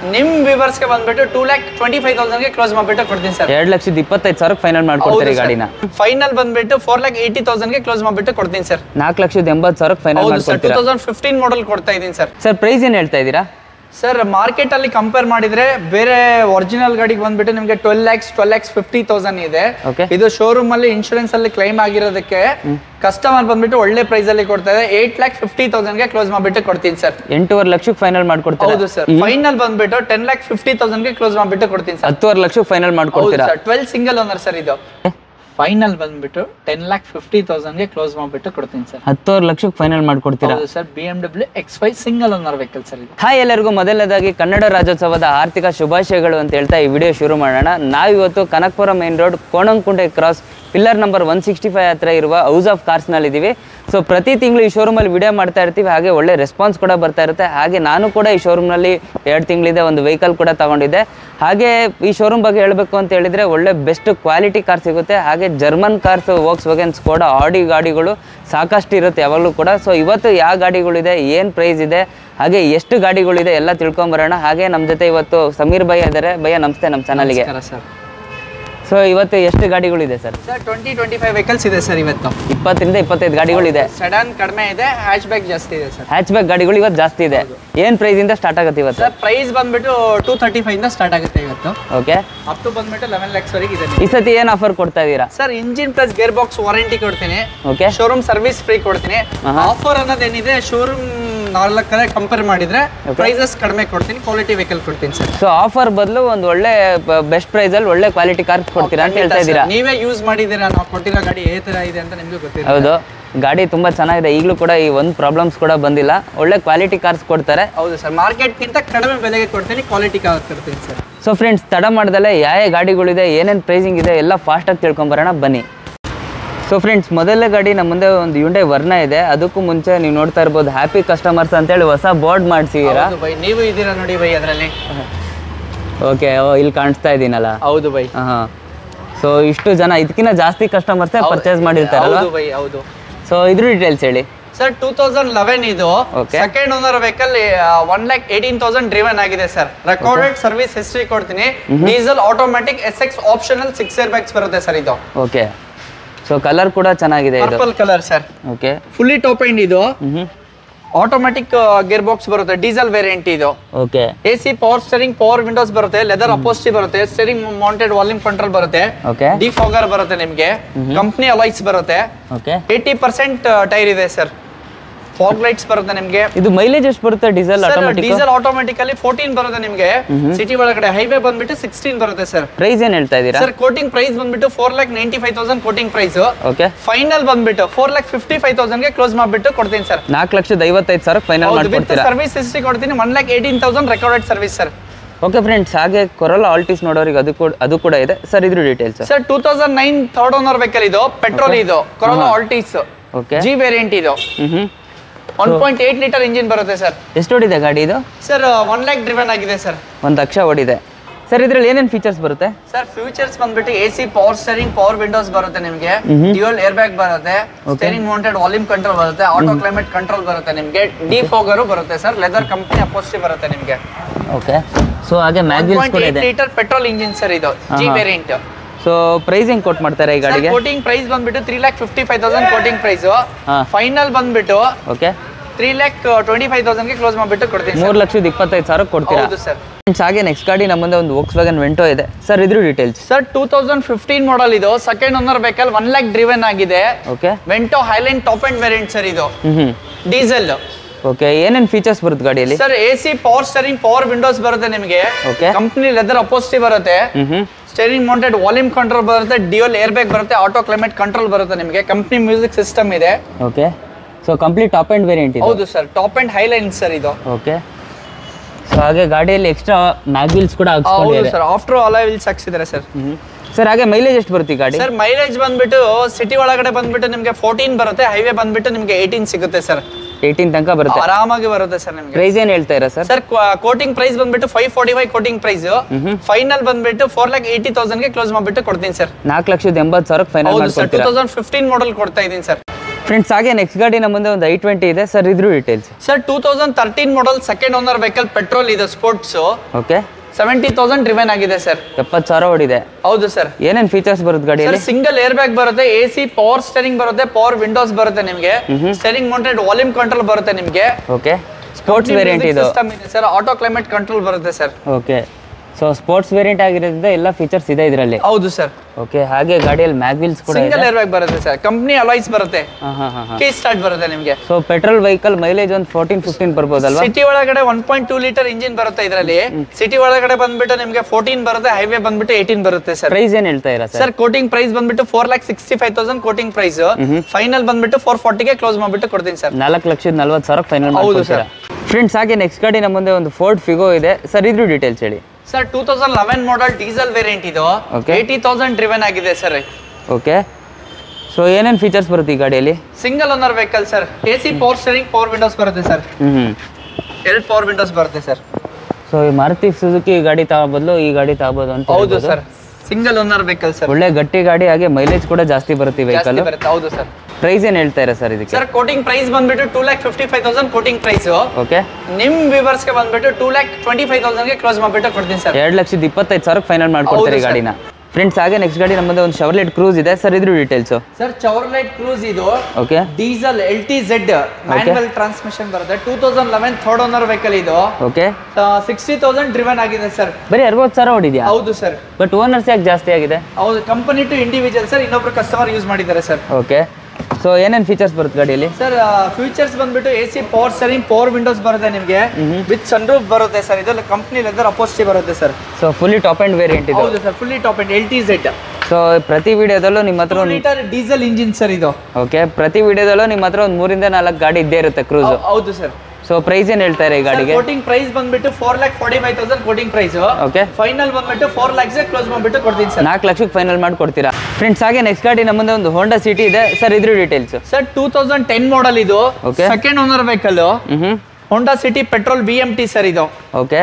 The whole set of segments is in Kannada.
ನಿಮ್ ವಿವರ್ಸ್ ಗೆ ಬಂದ್ಬಿಟ್ಟು two lakh twenty five thousand ಗೆ ಕ್ಲೋಸ್ ಮಾಡ್ಬಿಟ್ಟು ಕೊಡ್ತೀನಿ ಸರ್ ಎರಡ್ ಲಕ್ಷದ ಇಪ್ಪತ್ತೈದು ಸಾವಿರಕ್ಕೆ ಫೈನಲ್ ಮಾಡ್ಕೊಡ್ತೀರಿ ಈ ಗಾಡಿನ ಫೈನಲ್ ಬಂದ್ಬಿಟ್ಟು ಫೋರ್ ಲ್ಯಾಕ್ ಏಯ್ಟಿ ತೌಸಂಡ್ ಗೆ ಕ್ಲೋಸ್ ಮಾಡ್ಬಿಟ್ಟು ಕೊಡ್ತೀನಿ ಸರ್ ನಾಲ್ಕು ಲಕ್ಷದ ಎಂಬತ್ತು ಸಾವಿರಕ್ಕೆ ಫೈನಲ್ ಹೌದು ಸರ್ ಟೂ ಮಾಡ್ಕೊಡ್ತೀರಾ ತೌಸಂಡ್ ಫಿಫ್ಟೀನ್ ಮಾಡಲ್ ಕೊಡ್ತಾ ಇದ್ದೀನಿ ಸರ್ ಸರ್ ಪ್ರೈಸ್ ಏನು ಹೇಳ್ತಾ ಇದ್ದೀರಾ ಸರ್ ಮಾರ್ಕೆಟ್ ಅಲ್ಲಿ ಕಂಪೇರ್ ಮಾಡಿದ್ರೆ ಬೇರೆ ಒರಿಜಿನಲ್ ಗಾಡಿಗೆ ಬಂದ್ಬಿಟ್ಟು ನಿಮಗೆ twelve lakhs twelve lakhs fifty thousand ಇದೆ Okay. ಇದು ಶೋರೂಮ್ ಅಲ್ಲಿ ಇನ್ಶೂರೆನ್ಸ್ ಅಲ್ಲಿ ಕ್ಲೈಮ್ ಆಗಿರೋದಕ್ಕೆ ಕಸ್ಟಮರ್ ಬಂದ್ಬಿಟ್ಟು ಒಳ್ಳೆ ಪ್ರೈಸ್ ಅಲ್ಲಿ ಕೊಡ್ತಾ ಇದೆ ಏಟ್ ಲ್ಯಾಕ್ ಫಿಫ್ಟಿ ತೌಸಂಡ್ ಗೆ ಕ್ಲೋಸ್ ಮಾಡ್ಬಿಟ್ಟು ಕೊಡ್ತೀನಿ ಸರ್ ಎಂಟೂವರೆ ಲಕ್ಷಕ್ಕೆ ಫೈನಲ್ ಮಾಡ್ಕೊಡ್ತೀರಾ ಹೌದು ಸರ್ ಫೈನಲ್ ಬಂದ್ಬಿಟ್ಟು ಟೆನ್ ಲ್ಯಾಕ್ ಫಿಫ್ಟಿ ತೌಸಂಡ್ ಗೆ ಕ್ಲೋಸ್ ಮಾಡ್ಬಿಟ್ಟು ಕೊಡ್ತೀನಿ ಸರ್ ಹತ್ತುವರೆ ಲಕ್ಷಕ್ಕೆ ಫೈನಲ್ ಹೌದು ಮಾಡ್ಕೊಡ್ತೀರಾ sir twelve single owner sir ಇದು ಫೈನಲ್ ಬಂದ್ಬಿಟ್ಟು ಟೆನ್ ಲ್ಯಾಕ್ ಫಿಫ್ಟಿ ತೌಸಂಡ್ ಗೆ ಕ್ಲೋಸ್ ಮಾಡ್ಬಿಟ್ಟು ಕೊಡ್ತೀನಿ ಸರ್ ಹತ್ತುವರೆ ಲಕ್ಷಕ್ಕೆ ಫೈನಲ್ ಮಾಡ್ಕೊಡ್ತೀರಾ ಹೌದು sir B M W X five single owner vehicle sir ಇದು ಹಾಯ್ ಎಲ್ಲರಿಗೂ ಮೊದಲನೇದಾಗಿ ಕನ್ನಡ ರಾಜ್ಯೋತ್ಸವದ ಆರ್ಥಿಕ ಶುಭಾಶಯಗಳು ಅಂತ ಹೇಳ್ತಾ ಈ ವಿಡಿಯೋ ಶುರು ಮಾಡೋಣ ನಾವಿವತ್ತು Kanakapura main road Konanakunte cross pillar number one sixty five ಹತ್ರ ಇರುವ ಹೌಸ್ ಆಫ್ ಕಾರ್ಸ್ನಲ್ಲಿ ಇದ್ದೀವಿ ಸೊ ಪ್ರತಿ ತಿಂಗಳು ಈ ಶೋರೂಮಲ್ಲಿ ವಿಡಿಯೋ ಮಾಡ್ತಾ ಇರ್ತೀವಿ ಹಾಗೆ ಒಳ್ಳೆ ರೆಸ್ಪಾನ್ಸ್ ಕೂಡ ಬರ್ತಾ ಇರುತ್ತೆ ಹಾಗೆ ನಾನು ಕೂಡ ಈ ಶೋರೂಮ್ನಲ್ಲಿ ಎರಡು ತಿಂಗಳಿದೆ ಒಂದು ವೆಹಿಕಲ್ ಕೂಡ ತಗೊಂಡಿದ್ದೆ ಹಾಗೆ ಈ ಶೋರೂಮ್ ಬಗ್ಗೆ ಹೇಳಬೇಕು ಅಂತ ಹೇಳಿದರೆ ಒಳ್ಳೆ ಬೆಸ್ಟ್ ಕ್ವಾಲಿಟಿ ಕಾರ್ ಸಿಗುತ್ತೆ ಹಾಗೆ German cars Volkswagen Skoda Audi ಗಾಡಿಗಳು ಸಾಕಷ್ಟು ಇರುತ್ತೆ ಯಾವಾಗಲೂ ಕೂಡ ಸೊ ಇವತ್ತು ಯಾವ ಗಾಡಿಗಳಿದೆ ಏನು ಪ್ರೈಸ್ ಇದೆ ಹಾಗೆ ಎಷ್ಟು ಗಾಡಿಗಳಿದೆ ಎಲ್ಲ ತಿಳ್ಕೊಂಬರೋಣ ಹಾಗೆ ನಮ್ಮ ಜೊತೆ ಇವತ್ತು ಸಮೀರ್ ಭಯ್ಯ ಇದ್ದಾರೆ ಭಯ್ಯ ನಮಸ್ತೆ ನಮ್ಮ ಚಾನಲ್ಗೆ ಸರ್ ಸೊ ಇವತ್ತು ಎಷ್ಟು ಗಾಡಿಗಳಿದೆ sir sir twenty twenty five vehicles ಇದೆ ಸರ್ ಇವತ್ತು ಇಪ್ಪತ್ತರಿಂದ ಇಪ್ಪತ್ತೈದು ಗಾಡಿಗಳಿದೆ ಸಡನ್ ಕಡಿಮೆ ಇದೆ ಹ್ಯಾಚ್ ಬ್ಯಾಕ್ ಜಾಸ್ತಿ ಇದೆ ಸರ್ ಹ್ಯಾಚ್ ಬ್ಯಾಕ್ ಗಾಡಿಗಳು ಇವತ್ತು ಜಾಸ್ತಿ ಇದೆ ಏನು ಪ್ರೈಸಿಂದ ಸ್ಟಾರ್ಟ್ ಆಗುತ್ತೆ ಇವತ್ತು ಸರ್ ಪ್ರೈಸ್ ಬಂದ್ಬಿಟ್ಟು ಟೂ ತರ್ಟಿ ಫೈವ್ ಇಂದ ಸ್ಟಾರ್ಟ್ ಆಗುತ್ತೆ ಇವತ್ತು ಓಕೆ ಅಪ್ ಟು ಬಂದ್ಬಿಟ್ಟು ಲೆವೆನ್ ಲ್ಯಾಕ್ಸ್ ವರೆಗೆ ಇದೆ ಈ ಸತಿ ಏನು ಆಫರ್ ಕೊಡ್ತಾ ಇದ್ದೀರಾ sir engine plus gear box warranty ಕೊಡ್ತೀನಿ ಓಕೆ ಶೋರೂಮ್ ಸರ್ವಿಸ್ ಫ್ರೀ ಕೊಡ್ತೀನಿ ಆಹಾ. ಆಫರ್ ಅನ್ನೋದೇನಿದೆ ಶೋರೂಮ್ ನಾಲ್ಕು ಕಡೆ ಕಂಪೇರ್ ಮಾಡಿದ್ರೆ ಪ್ರೈಸಸ್ ಕಡಿಮೆ ಕೊಡ್ತೀನಿ ಕ್ವಾಲಿಟಿ ವೆಹಿಕಲ್ ಕೊಡ್ತೀನಿ ಸರ್ ಸೊ ಆಫರ್ ಬದಲು ಒಂದು ಒಳ್ಳೆ ಬೆಸ್ಟ್ ಪ್ರೈಸಲ್ಲಿ ಒಳ್ಳೆ ಕ್ವಾಲಿಟಿ ಕಾರ್ ಕೊಡ್ತೀರಾ ಅಂತ ಹೇಳ್ತಾ ಇದ್ದೀರಾ ನೀವೇ ಯೂಸ್ ಮಾಡಿದ್ದೀರಾ ನಾವು ಕೊಟ್ಟಿರೋ ಗಾಡಿ ಏ ತರ ಇದೆ ಅಂತ ನಿಮ್ಗೆ ಗೊತ್ತಿದೆ ಹೌದು ಗಾಡಿ ತುಂಬಾ ಚೆನ್ನಾಗಿದೆ ಈಗಲೂ ಕೂಡ ಈ ಒಂದು ಪ್ರಾಬ್ಲಮ್ಸ್ ಕೂಡ ಬಂದಿಲ್ಲ ಒಳ್ಳೆ ಕ್ವಾಲಿಟಿ ಕಾರ್ಸ್ ಕೊಡ್ತಾರೆ ಹೌದು ಸರ್ ಮಾರ್ಕೆಟ್ಗಿಂತ ಕಡಿಮೆ ಬೆಲೆಗೆ ಕೊಡ್ತೀನಿ ಕ್ವಾಲಿಟಿ ಕಾರ್ ಕೊಡ್ತೀನಿ ಸರ್ ಸೊ ಫ್ರೆಂಡ್ಸ್ ತಡ ಮಾಡ್ದಲೆ ಯಾವ ಯಾವ ಗಾಡಿಗಳಿದೆ ಏನೇನು ಪ್ರೈಸಿಂಗ್ ಇದೆ ಎಲ್ಲ ಫಾಸ್ಟಾಗಿ ತಿಳ್ಕೊಂಬರೋಣ ಬನ್ನಿ ಸೊ ಫ್ರೆಂಡ್ಸ್ ಮೊದಲನೇ ಗಾಡಿ ನಮ್ಮ ಮುಂದೆ ಒಂದು ಯುಂಡೆ ವರ್ಣ ಇದೆ ಅದಕ್ಕೂ ಮುಂಚೆ ನೀವು ನೋಡ್ತಾ ಇರ್ಬೋದು ಹ್ಯಾಪಿ ಕಸ್ಟಮರ್ಸ್ ಅಂತೇಳಿ ಹೊಸ ಬೋರ್ಡ್ ಮಾಡಿಸಿದ್ದೀರಾ ಹೌದು ಬೈ ನೀವು ಇದ್ದೀರಾ ನೋಡಿ ಬೈ ಅದರಲ್ಲಿ ಓಕೆ ಓ ಇಲ್ಲಿ ಕಾಣಿಸ್ತಾ ಇದ್ದೀನಲ್ಲ ಹೌದು ಬೈ ಹಾಂ ಸೊ ಇಷ್ಟು ಜನ ಇದಕ್ಕಿಂತ ಜಾಸ್ತಿ ಕಸ್ಟಮರ್ಸೇ ಪರ್ಚೇಸ್ ಮಾಡಿರ್ತಾರಲ್ವ ಹೌದು ಬೈ ಹೌದು ಸೊ ಇದ್ರ ಡೀಟೇಲ್ಸ್ ಹೇಳಿ ಸರ್ ಟೂ ತೌಸಂಡ್ ಲೆವೆನ್ ಇದು Okay. Second owner vehicle one lakh eighteen thousand driven ಆಗಿದೆ ಸರ್ ರೆಕಾರ್ಡೆಡ್ ಸರ್ವಿಸ್ ಹಿಸ್ಟ್ರಿ ಕೊಡ್ತೀನಿ diesel automatic S X optional six air bags ಬರುತ್ತೆ ಸರ್ ಇದು ಓಕೆ ಸೊ ಕಲರ್ ಕೂಡ ಚೆನ್ನಾಗಿದೆ ಇದು purple colour sir okay fully top end ಇದು ಹ್ಞೂ ಆಟೋಮೆಟಿಕ್ ಗೇರ್ ಬಾಕ್ಸ್ ಬರುತ್ತೆ ಡೀಸೆಲ್ ವೇರಿಯಂಟ್ ಇದು okay A C power steering power windows ಬರುತ್ತೆ ಲೆದರ್ ಅಪೋಸ್ಟಿ ಬರುತ್ತೆ ಸ್ಟೇರಿಂಗ್ ಮೌಂಟೆಡ್ ವಾಲ್ಯೂಮ್ ಕಂಟ್ರೋಲ್ ಬರುತ್ತೆ ಓಕೆ ಡಿಫಾಗರ್ ಬರುತ್ತೆ ನಿಮಗೆ ಕಂಪ್ನಿ ಅಲೈಟ್ಸ್ ಬರುತ್ತೆ ಓಕೆ ಏಯ್ಟಿ ಪರ್ಸೆಂಟ್ ಟೈರ್ ಇದೆ ಸರ್ ಫಾಗ್ ಲೈಟ್ಸ್ ಬರುತ್ತೆ ನಿಮಗೆ ಇದು ಮೈಲೇಜ್ ಎಷ್ಟು ಬರುತ್ತೆ diesel automatic diesel automatically fourteen ಬರುತ್ತೆ ನಿಮಗೆ ಸಿಟಿ ಒಳಗಡೆ ಹೈವೇ ಬಂದ್ಬಿಟ್ಟು ಸಿಕ್ಸ್ಟೀನ್ ಬರುತ್ತೆ ಸರ್ ಪ್ರೈಸ್ ಏನು ಹೇಳ್ತಾ ಇದ್ದೀರಾ ಸರ್ ಕೋಟಿಂಗ್ ಪ್ರೈಸ್ ಬಂದ್ಬಿಟ್ಟು four lakh ninety five thousand quoting price okay final ಬಂದ್ಬಿಟ್ಟು ಫೋರ್ ಲ್ಯಾಕ್ ಫಿಫ್ಟಿ ಫೈವ್ ತೌಸಂಡ್ಗೆ ಕ್ಲೋಸ್ ಮಾಡ್ಬಿಟ್ಟು ಕೊಡ್ತೀನಿ ಸರ್ ನಾಲ್ಕು ಲಕ್ಷದ ಐವತ್ತೈದು ಸಾವಿರ ಫೈನಲ್ ಹೌದು ವಿತ್ ಮಾಡ್ಕೊಡ್ತೀರಾ ಸರ್ವಿಸ್ ಹಿಸ್ಟ್ರಿ ಕೊಡ್ತೀನಿ one lakh eighteen thousand recorded service sir okay friends ಹಾಗೆ ಕೊರೋಲಾ ಆಲ್ಟಿಸ್ ನೋಡೋರಿಗೆ ಅದು ಕೂಡ ಅದು ಕೂಡ ಇದೆ ಸರ್ ಇದ್ರ details sir two thousand nine third owner vehicle ಇದು ಪೆಟ್ರೋಲ್ ಇದು Corolla Altis okay G variant ಇದು ಹ್ಞೂ ಹ್ಞೂ one point eight litre engine ಬರುತ್ತೆ ಸರ್ ಎಷ್ಟು ಓಡಿದೆ ಗಾಡಿ ಇದು ಸರ್ ಒನ್ ಲ್ಯಾಕ್ ಡ್ರಿವನ್ ಆಗಿದೆ ಸರ್ ಒಂದು ಲಕ್ಷ ಓಡಿದೆ ಸರ್ ಇದ್ರಲ್ಲಿ ಏನೇನು ಫೀಚರ್ಸ್ ಬರುತ್ತೆ ಸರ್ ಫ್ಯೂಚರ್ಸ್ ಬಂದ್ಬಿಟ್ಟು A C power steering power windows ಬರುತ್ತೆ ನಿಮಗೆ ಡ್ಯೂಯಲ್ ಏರ್ ಬ್ಯಾಗ್ ಬರುತ್ತೆ ಸ್ಟೇರಿಂಗ್ ಮೌಂಟೆಡ್ ವಾಲ್ಯೂಮ್ ಕಂಟ್ರೋಲ್ ಬರುತ್ತೆ ಆಟೋ ಕ್ಲೈಮೇಟ್ ಕಂಟ್ರೋಲ್ ಬರುತ್ತೆ ನಿಮಗೆ ಡಿ ಫೋಗರು ಬರುತ್ತೆ ಸರ್ ಲೆದರ್ ಕಂಪನಿ ಅಪೋಸ್ಟಿ ಬರುತ್ತೆ ನಿಮಗೆ ಓಕೆ ಸೊ ಹಾಗೆ ಮ್ಯಾಗ್ವಿಲ್ಸ್ ಕೂಡ ಇದೆ ಲೀಟರ್ ಪೆಟ್ರೋಲ್ ಇಂಜಿನ್ ಸರ್ ಇದು ಜಿ ವೇರಿಯಂಟ್ ಸೊ ಪ್ರೈಸ್ ಹೆಂಗೆ ಕೊಟ್ಟು ಮಾಡ್ತಾರೆ ಈ ಗಾಡಿಗೆ ಕೋಟಿಂಗ್ ಪ್ರೈಸ್ ಬಂದ್ಬಿಟ್ಟು three lakh fifty five thousand quoting price ಹಾ. ಫೈನಲ್ ಬಂದ್ಬಿಟ್ಟು okay three lakh twenty five ತೌಸಂಡ್ಗೆ ಕ್ಲೋಸ್ ಮಾಡ್ಬಿಟ್ಟು ಕೊಡ್ತೀನಿ ಮೂರು ಲಕ್ಷದ ಇಪ್ಪತ್ತೈದು ಸಾವಿರ ಕೊಡ್ತೀರಾ ಹೌದು ಸರ್ ಫ್ರೆಂಡ್ಸ್ ಹಾಗೆ ನೆಕ್ಸ್ಟ್ ಗಾಡಿ ನಮ್ಮ ಮುಂದೆ ಒಂದು ವೋಕ್ಸ್ ವ್ಯಾಗನ್ ವೆಂಟೋ ಇದೆ ಸರ್ ಇದ್ರ details sir two thousand fifteen model ಇದು second owner vehicle one lakh driven ಆಗಿದೆ okay Vento Highline top end variant sir ಇದು ಹ್ಞೂ ಹ್ಞೂ ಡೀಸೆಲ್ ಓಕೆ ಏನೇನು ಫೀಚರ್ಸ್ ಬರುತ್ತೆ ಗಾಡಿಯಲ್ಲಿ sir A C power steering power windows ಬರುತ್ತೆ ನಿಮಗೆ Okay. ಕಂಪ್ನಿ ಲೆದರ್ ಅಪೋಸ್ಟಿ ಬರುತ್ತೆ ಹ್ಞೂ ಹ್ಞೂ ಸ್ಟೇರಿಂಗ್ ಮೌಂಟೆಡ್ ವಾಲ್ಯೂಮ್ ಕಂಟ್ರೋಲ್ ಬರುತ್ತೆ ಡಿಯೋಲ್ ಏರ್ ಬ್ಯಾಗ್ ಬರುತ್ತೆ ಆಟೋ ಕ್ಲೈಮೇಟ್ ಕಂಟ್ರೋಲ್ ಬರುತ್ತೆ ನಿಮಗೆ ಕಂಪ್ನಿ ಮ್ಯೂಸಿಕ್ ಸಿಸ್ಟಮ್ ಇದೆ okay so complete top end variant ಇದೆ ಹೌದು sir top end Highline sir ಇದು ಓಕೆ ಸೊ ಹಾಗೆ ಗಾಡಿಯಲ್ಲಿ ಎಕ್ಸ್ಟ್ರಾ ಮ್ಯಾಗ್ವಿಲ್ಸ್ ಕೂಡ ಹೌದು ಹಾಕ್ಸ್ಕೊಂಡಿದೆ ಸರ್ ಆಫ್ಟರ್ ಆಲ್ ವಿಲ್ಸ್ ಹಾಕ್ಸಿದ್ದಾರೆ ಸರ್ ಸರ್ ಹಾಗೆ ಮೈಲೇಜ್ ಎಷ್ಟು ಬರುತ್ತೆ ಈ ಗಾಡಿ ಸರ್ ಮೈಲೇಜ್ ಬಂದ್ಬಿಟ್ಟು ಸಿಟಿ ಒಳಗಡೆ ಬಂದ್ಬಿಟ್ಟು ನಿಮಗೆ ಫೋರ್ಟೀನ್ ಬರುತ್ತೆ ಹೈವೇ ಬಂದ್ಬಿಟ್ಟು ನಿಮಗೆ ಏಯ್ಟೀನ್ ಸಿಗುತ್ತೆ ಸರ್ ಏಯ್ಟೀನ್ ತನಕ ಬರುತ್ತೆ ಆರಾಮಾಗಿ ಬರುತ್ತೆ ಸರ್ ನಿಮಗೆ ಪ್ರೈಸ್ ಏನು ಹೇಳ್ತಾ ಇರಾ ಸರ್ ಸರ್ ಕೋಟಿಂಗ್ ಪ್ರೈಸ್ ಬಂದ್ಬಿಟ್ಟು five forty five quoting price final ಬಂದ್ಬಿಟ್ಟು ಫೋರ್ ಲ್ಯಾಕ್ ಏಯ್ಟಿ ತೌಸಂಡ್ಗೆ ಕ್ಲೋಸ್ ಮಾಡ್ಬಿಟ್ಟು ಕೊಡ್ತೀನಿ ಸರ್ ನಾಲ್ಕು ಲಕ್ಷದ ಎಂಬತ್ತು ಸಾವಿರಕ್ಕೆ ಫೈನಲ್ ಹೌದು ಸರ್ ಟೂ ಮಾಡ್ಕೊಡ್ತೀರಾ ತೌಸಂಡ್ ಫಿಫ್ಟೀನ್ ಮಾಡಲ್ ಕೊಡ್ತಾ ಇದ್ದೀನಿ ಸರ್ ಫ್ರೆಂಡ್ಸ್ ಹಾಗೆ ನೆಕ್ಸ್ಟ್ ಗಾಡಿ ನಮ್ಮ ಮುಂದೆ ಒಂದು ಐ ಟ್ವೆಂಟಿ ಇದೆ ಸರ್ ಇದ್ರ details sir two thousand thirteen model second owner vehicle petrol ಇದೆ sports okay seventy thousand driven ಆಗಿದೆ ಸರ್ ಎಪ್ಪತ್ತು ಸಾವಿರ ಓಡಿದೆ ಹೌದು ಸರ್ ಏನೇನು ಫೀಚರ್ಸ್ ಬರುತ್ತೆ ಸರ್ ಗಾಡಿಯಲ್ಲಿ ಸಿಂಗಲ್ ಏರ್ ಬ್ಯಾಗ್ ಬರುತ್ತೆ ಎ ಸಿ ಪವರ್ ಸ್ಟೇರಿಂಗ್ ಬರುತ್ತೆ ಪವರ್ ವಿಂಡೋಸ್ ಬರುತ್ತೆ ನಿಮಗೆ ಸ್ಟೇರಿಂಗ್ ಮೌಂಟೆಡ್ ವಾಲ್ಯೂಮ್ ಕಂಟ್ರೋಲ್ ಬರುತ್ತೆ ನಿಮಗೆ ಓಕೆ ಸ್ಪೋರ್ಟ್ಸ್ ವೇರಿಯಂಟ್ ಇದು ಸಿಸ್ಟಮ್ ಇದೆ ಸರ್ ಆಟೋ ಕ್ಲೈಮೇಟ್ ಕಂಟ್ರೋಲ್ ಬರುತ್ತೆ sir okay so sports variant ಆಗಿರೋದ್ರಿಂದ ಎಲ್ಲ ಫೀಚರ್ಸ್ ಇದೆ ಇದರಲ್ಲಿ ಹೌದು ಸರ್ ಓಕೆ ಹಾಗೆ ಗಾಡಿಯಲ್ಲಿ ಮ್ಯಾಗ್ವಿಲ್ಸ್ ಕೂಡ ಇದೆ ಸಿಂಗಲ್ ಏರ್ ಬ್ಯಾಗ್ ಬರುತ್ತೆ ಸರ್ ಕಂಪ್ನಿ ಅಲಾಯ್ಸ್ ಬರುತ್ತೆ ಹಾಂ ಹಾಂ ಹಾಂ ಹಾಂ ಕೀ ಸ್ಟಾರ್ಟ್ ಬರುತ್ತೆ ನಿಮಗೆ ಸೊ ಪೆಟ್ರೋಲ್ ವೆಹಿಕಲ್ ಮೈಲೇಜ್ ಒಂದು ಫೋರ್ಟೀನ್ ಫಿಫ್ಟೀನ್ ಬರ್ಬೋದಲ್ವಾ ಸಿಟಿ ಒಳಗಡೆ one point two litre engine ಬರುತ್ತೆ ಇದರಲ್ಲಿ ಸಿಟಿ ಒಳಗಡೆ ಬಂದ್ಬಿಟ್ಟು ನಿಮಗೆ ಫೋರ್ಟೀನ್ ಬರುತ್ತೆ ಹೈವೇ ಬಂದ್ಬಿಟ್ಟು ಏಯ್ಟೀನ್ ಬರುತ್ತೆ ಸರ್ ಪ್ರೈಸ್ ಏನು ಹೇಳ್ತಾ ಇರಾ ಸರ್ ಸರ್ ಕೋಟಿಂಗ್ ಪ್ರೈಸ್ ಬಂದ್ಬಿಟ್ಟು four lakh sixty five thousand quoting price final ಬಂದ್ಬಿಟ್ಟು ಫೋರ್ ಫಾರ್ಟಿಗೆ ಕ್ಲೋಸ್ ಮಾಡ್ಬಿಟ್ಟು ಕೊಡ್ತೀನಿ ಸರ್ ನಾಲ್ಕು ಲಕ್ಷದ ನಲ್ವತ್ತು ಸಾವಿರ ಫೈನಲ್ ಹೌದು ಮಾಡ್ಕೊಡ್ತೀರಾ ಫ್ರೆಂಡ್ಸ್ ಹಾಗೆ ನೆಕ್ಸ್ಟ್ ಗಾಡಿ ನಮ್ಮ ಮುಂದೆ ಒಂದು ಫೋರ್ಡ್ ಫಿಗೋ ಇದೆ ಸರ್ ಇದ್ರ ಡೀಟೇಲ್ಸ್ ಹೇಳಿ sir two thousand eleven model diesel variant ಇದು Okay. ಏಯ್ಟಿ ತೌಸಂಡ್ ಡ್ರಿವೆನ್ ಆಗಿದೆ ಸರ್ ಓಕೆ ಸೊ ಏನೇನು ಫೀಚರ್ಸ್ ಬರುತ್ತೆ ಈ ಗಾಡಿಯಲ್ಲಿ single owner vehicle sir A C power steering power windows ಬರುತ್ತೆ ಸರ್ ಹ್ಞೂ ಹ್ಞೂ ಎರಡು ಪವರ್ ವಿಂಡೋಸ್ ಬರುತ್ತೆ ಸರ್ ಸೊ ಈ ಮಾರುತಿ ಸುಜುಕಿ ಗಾಡಿ ತಗೋಬದಲು ಈ ಗಾಡಿ ತಗೋಬೋದು ಅಂತ ಹೌದು ಹೇಳ್ಬೋದು. Sir single owner vehicle sir ಒಳ್ಳೆ ಗಟ್ಟಿ ಗಾಡಿ ಹಾಗೆ ಮೈಲೇಜ್ ಕೂಡ ಜಾಸ್ತಿ ಬರುತ್ತೆ ಈ ವೆಹಿಕಲ್ ಜಾಸ್ತಿ ಬರುತ್ತೆ ಹೌದು ಸರ್ ಪ್ರೈಸ್ ಏನು ಹೇಳ್ತಾ ಇರಾ ಸರ್ ಇದಕ್ಕೆ ಸರ್ ಕೋಟಿಂಗ್ ಪ್ರೈಸ್ ಬಂದ್ಬಿಟ್ಟು two lakh fifty five thousand quoting price okay ನಿಮ್ ವಿವರ್ಸ್ಗೆ ಬಂದ್ಬಿಟ್ಟು ಟೂ ಲ್ಯಾಕ್ ಟ್ವೆಂಟಿ ಫೈವ್ ತೌಸಂಡ್ಗೆ ಕ್ಲೋಸ್ ಮಾಡ್ಬಿಟ್ಟು ಕೊಡ್ತೀನಿ ಸರ್ ಎರಡು ಲಕ್ಷದ ಇಪ್ಪತ್ತೈದು ಸಾವಿರಕ್ಕೆ ಫೈನಲ್ ಮಾಡ್ಕೊಡ್ತಾರೆ ಈ ಹೌದು, ಗಾಡಿನ ಫ್ರೆಂಡ್ಸ್ ಹಾಗೆ ನೆಕ್ಸ್ಟ್ ಗಾಡಿ ನಮ್ಮದು ಒಂದು ಶವರ್ಲೆಟ್ ಕ್ರೂಸ್ ಇದೆ ಸರ್ ಇದ್ರ ಡೀಟೇಲ್ಸು ಸರ್ ಚವರ್ಲೈಟ್ ಕ್ರೂಸ್ ಇದು okay diesel L T Z manual transmission ಬರುತ್ತೆ two thousand eleven third owner vehicle ಇದು ಓಕೆ ಸಿಕ್ಸ್ಟಿ ತೌಸಂಡ್ ಡ್ರಿವನ್ ಆಗಿದೆ ಸರ್ ಬರೀ ಅರವತ್ತು ಸಾವಿರ ಹೊಡಿದ್ಯಾ ಹೌದು ಸರ್ ಬಟ್ ಓನರ್ಸ್ ಯಾಕೆ ಜಾಸ್ತಿ ಆಗಿದೆ ಹೌದು ಕಂಪನಿ ಟು ಇಂಡಿವಿಜುವಲ್ ಸರ್ ಇನ್ನೊಬ್ರು ಕಸ್ಟಮರ್ ಯೂಸ್ ಮಾಡಿದ್ದಾರೆ ಸರ್ ಓಕೆ ಸೊ ಏನೇನು ಫೀಚರ್ಸ್ ಬರುತ್ತೆ ಗಾಡಿಯಲ್ಲಿ ಸರ್ ಫ್ಯೂಚರ್ಸ್ ಬಂದ್ಬಿಟ್ಟು A C power steering power windows ಬರುತ್ತೆ ನಿಮಗೆ ವಿತ್ ಸನ್ರೂಫ್ ಬರುತ್ತೆ ಸರ್ ಇದು ಕಂಪ್ನಿ ಲೆದರ್ ಅಪೋಸ್ಟಿ ಬರುತ್ತೆ sir so fully top end variant ಇದು ಹೌದು sir fully top end L T Z so ಪ್ರತಿ ವಿಡಿಯೋದಲ್ಲೂ ನಿಮ್ಮ ಹತ್ರ ಒಂದು ಲೀಟರ್ ಡೀಸೆಲ್ ಇಂಜಿನ್ ಸರ್ ಇದು ಓಕೆ ಪ್ರತಿ ವಿಡಿಯೋದಲ್ಲೂ ನಿಮ್ಮ ಹತ್ರ ಒಂದು ಮೂರಿಂದ ನಾಲ್ಕು ಗಾಡಿ ಇದ್ದೇ ಇರುತ್ತೆ ಕ್ರೂಸ್ ಹೌ- ಹೌದು ಸರ್ ಸೊ ಪ್ರೈಸ್ ಏನು ಹೇಳ್ತಾರೆ ಈ ಗಾಡಿಗೆ ಕೋಟಿಂಗ್ ಪ್ರೈಸ್ ಬಂದ್ಬಿಟ್ಟು four lakh forty five thousand quoting price okay final ಬಂದ್ಬಿಟ್ಟು ಫೋರ್ ಲ್ಯಾಕ್ಸ್ ಕ್ಲೋಸ್ ಮಾಡ್ಬಿಟ್ಟು ಕೊಡ್ತೀನಿ ಸರ್ ನಾಲ್ಕು ಲಕ್ಷಕ್ಕೆ ಫೈನಲ್ ಮಾಡಿ ಕೊಡ್ತೀರಾ ಫ್ರೆಂಡ್ಸ್ ಹಾಗೆ ನೆಕ್ಸ್ಟ್ ಗಾಡಿ ನಮ್ಮದು ಒಂದು ಹೋಂಡಾ ಸಿಟಿ ಇದೆ ಸರ್ ಇದ್ರ details sir two thousand ten model ಇದು Okay. ಸೆಕೆಂಡ್ ಓನರ್ ವೆಹಿಕಲ್ ಹ್ಞೂ Honda City petrol B M T sir ಇದು ಓಕೆ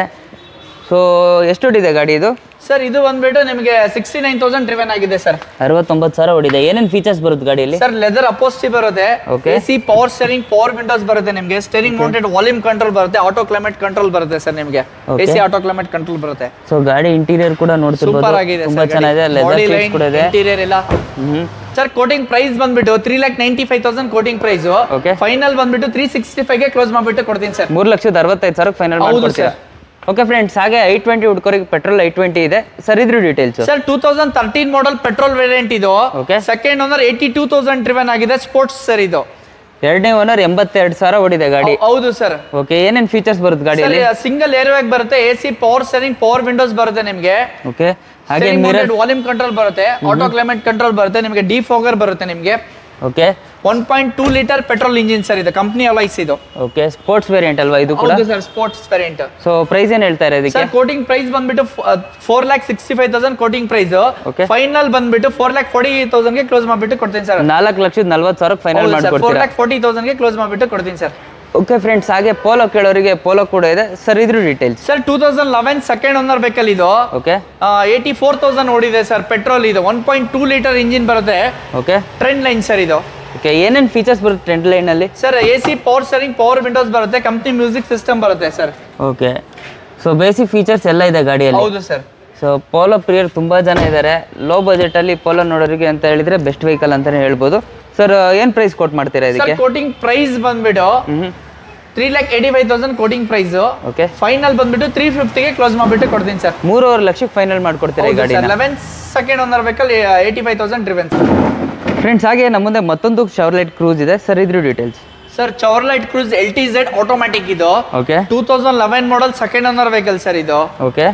ಸೊ ಎಷ್ಟು ಹೊಡಿದೆ ಗಾಡಿ ಇದು ಸರ್ ಇದು ಬಂದ್ಬಿಟ್ಟು ನಿಮಗೆ ಸಿಕ್ಸ್ಟಿ ನೈನ್ ತೌಸಂಡ್ ಡ್ರಿವೆನ್ ಆಗಿದೆ ಸರ್ ಅರವತ್ತೊಂಬತ್ತು ಸಾವಿರ ಹೊಡಿದೆ ಏನೇನು ಫೀಚರ್ಸ್ ಬರುತ್ತೆ ಗಾಡಿಯಲ್ಲಿ ಸರ್ ಲೆದರ್ ಅಪೋಸ್ಟಿ ಬರುತ್ತೆ Okay. A C power steering power windows ಬರುತ್ತೆ ನಿಮಗೆ ಸ್ಟೇರಿಂಗ್ ಮೌಂಟೆಡ್ ವಾಲ್ಯೂಮ್ ಕಂಟ್ರೋಲ್ ಬರುತ್ತೆ ಆಟೋ ಕ್ಲೈಮೇಟ್ ಕಂಟ್ರೋಲ್ ಬರುತ್ತೆ ಸರ್ ನಿಮಗೆ A Okay. C auto climate control ಬರುತ್ತೆ ಸೊ ಗಾಡಿ ಇಂಟೀರಿಯರ್ ಕೂಡ ನೋಡ್ತಿರ್ಬೋದು ಸೂಪರ್ ಆಗಿದೆ ತುಂಬಾ ಚೆನ್ನಾಗಿದೆ ಲೆದರ್ ಸೀಟ್ಸ್ ಕೂಡ ಇದೆ ಇಂಟೀರಿಯರ್ ಎಲ್ಲ ಹ್ಮ್ ಸರ್ ಕೋಟಿಂಗ್ ಪ್ರೈಸ್ ಬಂದ್ಬಿಟ್ಟು three lakh ninety five thousand quoting price Okay. Final ಬಂದ್ಬಿಟ್ಟು ತ್ರೀ ಸಿಕ್ಸ್ಟಿ ಫೈವ್ ಗೆ ಕ್ಲೋಸ್ ಮಾಡ್ಬಿಟ್ಟು ಕೊಡ್ತೀನಿ ಸರ್ ಮೂರು ಲಕ್ಷದ ಅರವತ್ತೈದು ಸಾವಿರಕ್ಕೆ ಫೈನಲ್ ಹೌದು ಮಾಡ್ಕೊಡ್ತೀರಾ ಓಕೆ ಫ್ರೆಂಡ್ಸ್ ಹಾಗೆ ಐ ಟ್ವೆಂಟಿ ಹುಡ್ಕೋರಿಗೆ ಪೆಟ್ರೋಲ್ ಐ ಟ್ವೆಂಟಿ ಇದೆ ಸರ್ ಇದ್ರ details sir two thousand thirteen model petrol variant ಇದು Okay. Second owner eighty two thousand driven ಆಗಿದೆ ಸ್ಪೋರ್ಟ್ಸ್ ಸರ್ ಇದು ಎರಡನೇ ಓನರ್ ಎಂಬತ್ತೆರಡು ಸಾವಿರ ಹೊಡಿದೆ ಗಾಡಿ ಹೌದು ಸರ್ ಓಕೆ ಏನೇನು ಫೀಚರ್ಸ್ ಬರುತ್ತೆ ಗಾಡಿಯಲ್ಲಿ ಸಿಂಗಲ್ ಏರ್ ಬ್ಯಾಗ್ ಬರುತ್ತೆ A C power steering power windows ಬರುತ್ತೆ ನಿಮಗೆ ಓಕೆ ಹಾಗೆ ಮಿರರ್ ವಾಲ್ಯೂಮ್ ಕಂಟ್ರೋಲ್ ಬರುತ್ತೆ ಆಟೋ ಕ್ಲೈಮೇಟ್ ಕಂಟ್ರೋಲ್ ಬರುತ್ತೆ ನಿಮಗೆ ಡಿ ಫೋಗರ್ ಬರುತ್ತೆ ನಿಮಗೆ okay one point two litre petrol engine sir ಇದು ಕಂಪ್ನಿ ಅಲೈಸ್ ಇದು ಓಕೆ ಸ್ಪೋರ್ಟ್ಸ್ ವೇರಿಯಂಟ್ ಅಲ್ವಾ ಇದು ಕೂಡ ಹೌದು sir sports variant so price ಏನು ಹೇಳ್ತಾರೆ ಇದಕ್ಕೆ ಸರ್ ಕೋಟಿಂಗ್ ಪ್ರೈಸ್ ಬಂದ್ಬಿಟ್ಟು four lakh sixty five thousand quoting price Okay. Final ಬಂದ್ಬಿಟ್ಟು ಫೋರ್ ಲ್ಯಾಕ್ ಫೋರ್ಟಿ ತೌಸಂಡ್ ಗೆ ಕ್ಲೋಸ್ ಮಾಡ್ಬಿಟ್ಟು ಕೊಡ್ತೀನಿ ಸರ್ ನಾಲ್ಕು ಲಕ್ಷದ ನಲ್ವತ್ತು ಸಾವಿರಕ್ಕೆ ಫೈನಲ್ ಫೋರ್ ಮಾಡ್ಕೊಡ್ತೀರಾ ಲ್ಯಾಕ್ ಫೋರ್ಟಿ ತೌಸಂಡ್ ಗೆ ಕ್ಲೋಸ್ ಮಾಡ್ಬಿಟ್ಟು ಕೊಡ್ತೀನಿ ಸರ್ ಓಕೆ ಫ್ರೆಂಡ್ಸ್ ಹಾಗೆ ಪೋಲೋ ಕೇಳೋರಿಗೆ ಪೋಲೋ ಕೂಡ ಇದೆ ಸರ್ ಇದ್ರ details sir two thousand eleven second owner ಬೇಕಲ್ಲಿ ಇದು ಓಕೆ ಏಯ್ಟಿ ಫೋರ್ ತೌಸಂಡ್ ಓಡಿದೆ ಸರ್ ಪೆಟ್ರೋಲ್ ಇದು one point two litre engine ಬರುತ್ತೆ ಓಕೆ ಟ್ರೆಂಡ್ ಲೈನ್ ಸರ್ ಇದು ಓಕೆ ಏನೇನು ಫೀಚರ್ಸ್ ಬರುತ್ತೆ ಟ್ರೆಂಡ್ ಲೈನಲ್ಲಿ sir A C power steering power windows ಬರುತ್ತೆ ಕಂಪ್ನಿ ಮ್ಯೂಸಿಕ್ ಸಿಸ್ಟಮ್ ಬರುತ್ತೆ sir okay so basic features ಎಲ್ಲ ಇದೆ ಗಾಡಿಯಲ್ಲಿ ಹೌದು ಸರ್ ಸೊ ಪೋಲೋ ಪ್ರಿಯರ್ ತುಂಬ ಜನ ಇದ್ದಾರೆ ಲೋ ಬಜೆಟಲ್ಲಿ ಪೋಲೋ ನೋಡೋರಿಗೆ ಅಂತ ಹೇಳಿದ್ರೆ ಬೆಸ್ಟ್ ವೆಹಿಕಲ್ ಅಂತಲೇ ಹೇಳ್ಬೋದು ಸರ್ ಏನು ಪ್ರೈಸ್ ಕೊಟ್ ಮಾಡ್ತೀರಾ ಸರ್ ಇದಕ್ಕೆ ಕೋಟಿಂಗ್ ಪ್ರೈಸ್ ಬಂದ್ಬಿಟ್ಟು ಹ್ಞೂ three lakh eighty five thousand quoting price okay final ಬಂದ್ಬಿಟ್ಟು ತ್ರೀ ಫಿಫ್ಟಿಗೆ ಕ್ಲೋಸ್ ಮಾಡ್ಬಿಟ್ಟು ಕೊಡ್ತೀನಿ ಸರ್ ಮೂರುವರೆ ಲಕ್ಷಕ್ಕೆ ಫೈನಲ್ ಮಾಡ್ಕೊಡ್ತೀರಾ ಈ ಗಾಡಿನ eleven second owner vehicle eighty five thousand driven sir friends ಹಾಗೆ ನಮ್ಮ ಮುಂದೆ ಮತ್ತೊಂದು ಶವರ್ಲೈಟ್ ಕ್ರೂಸ್ ಇದೆ ಸರ್ ಇದ್ರ details sir Chevrolet Cruze L T Z automatic ಇದು okay two thousand eleven model second owner vehicle sir ಇದು okay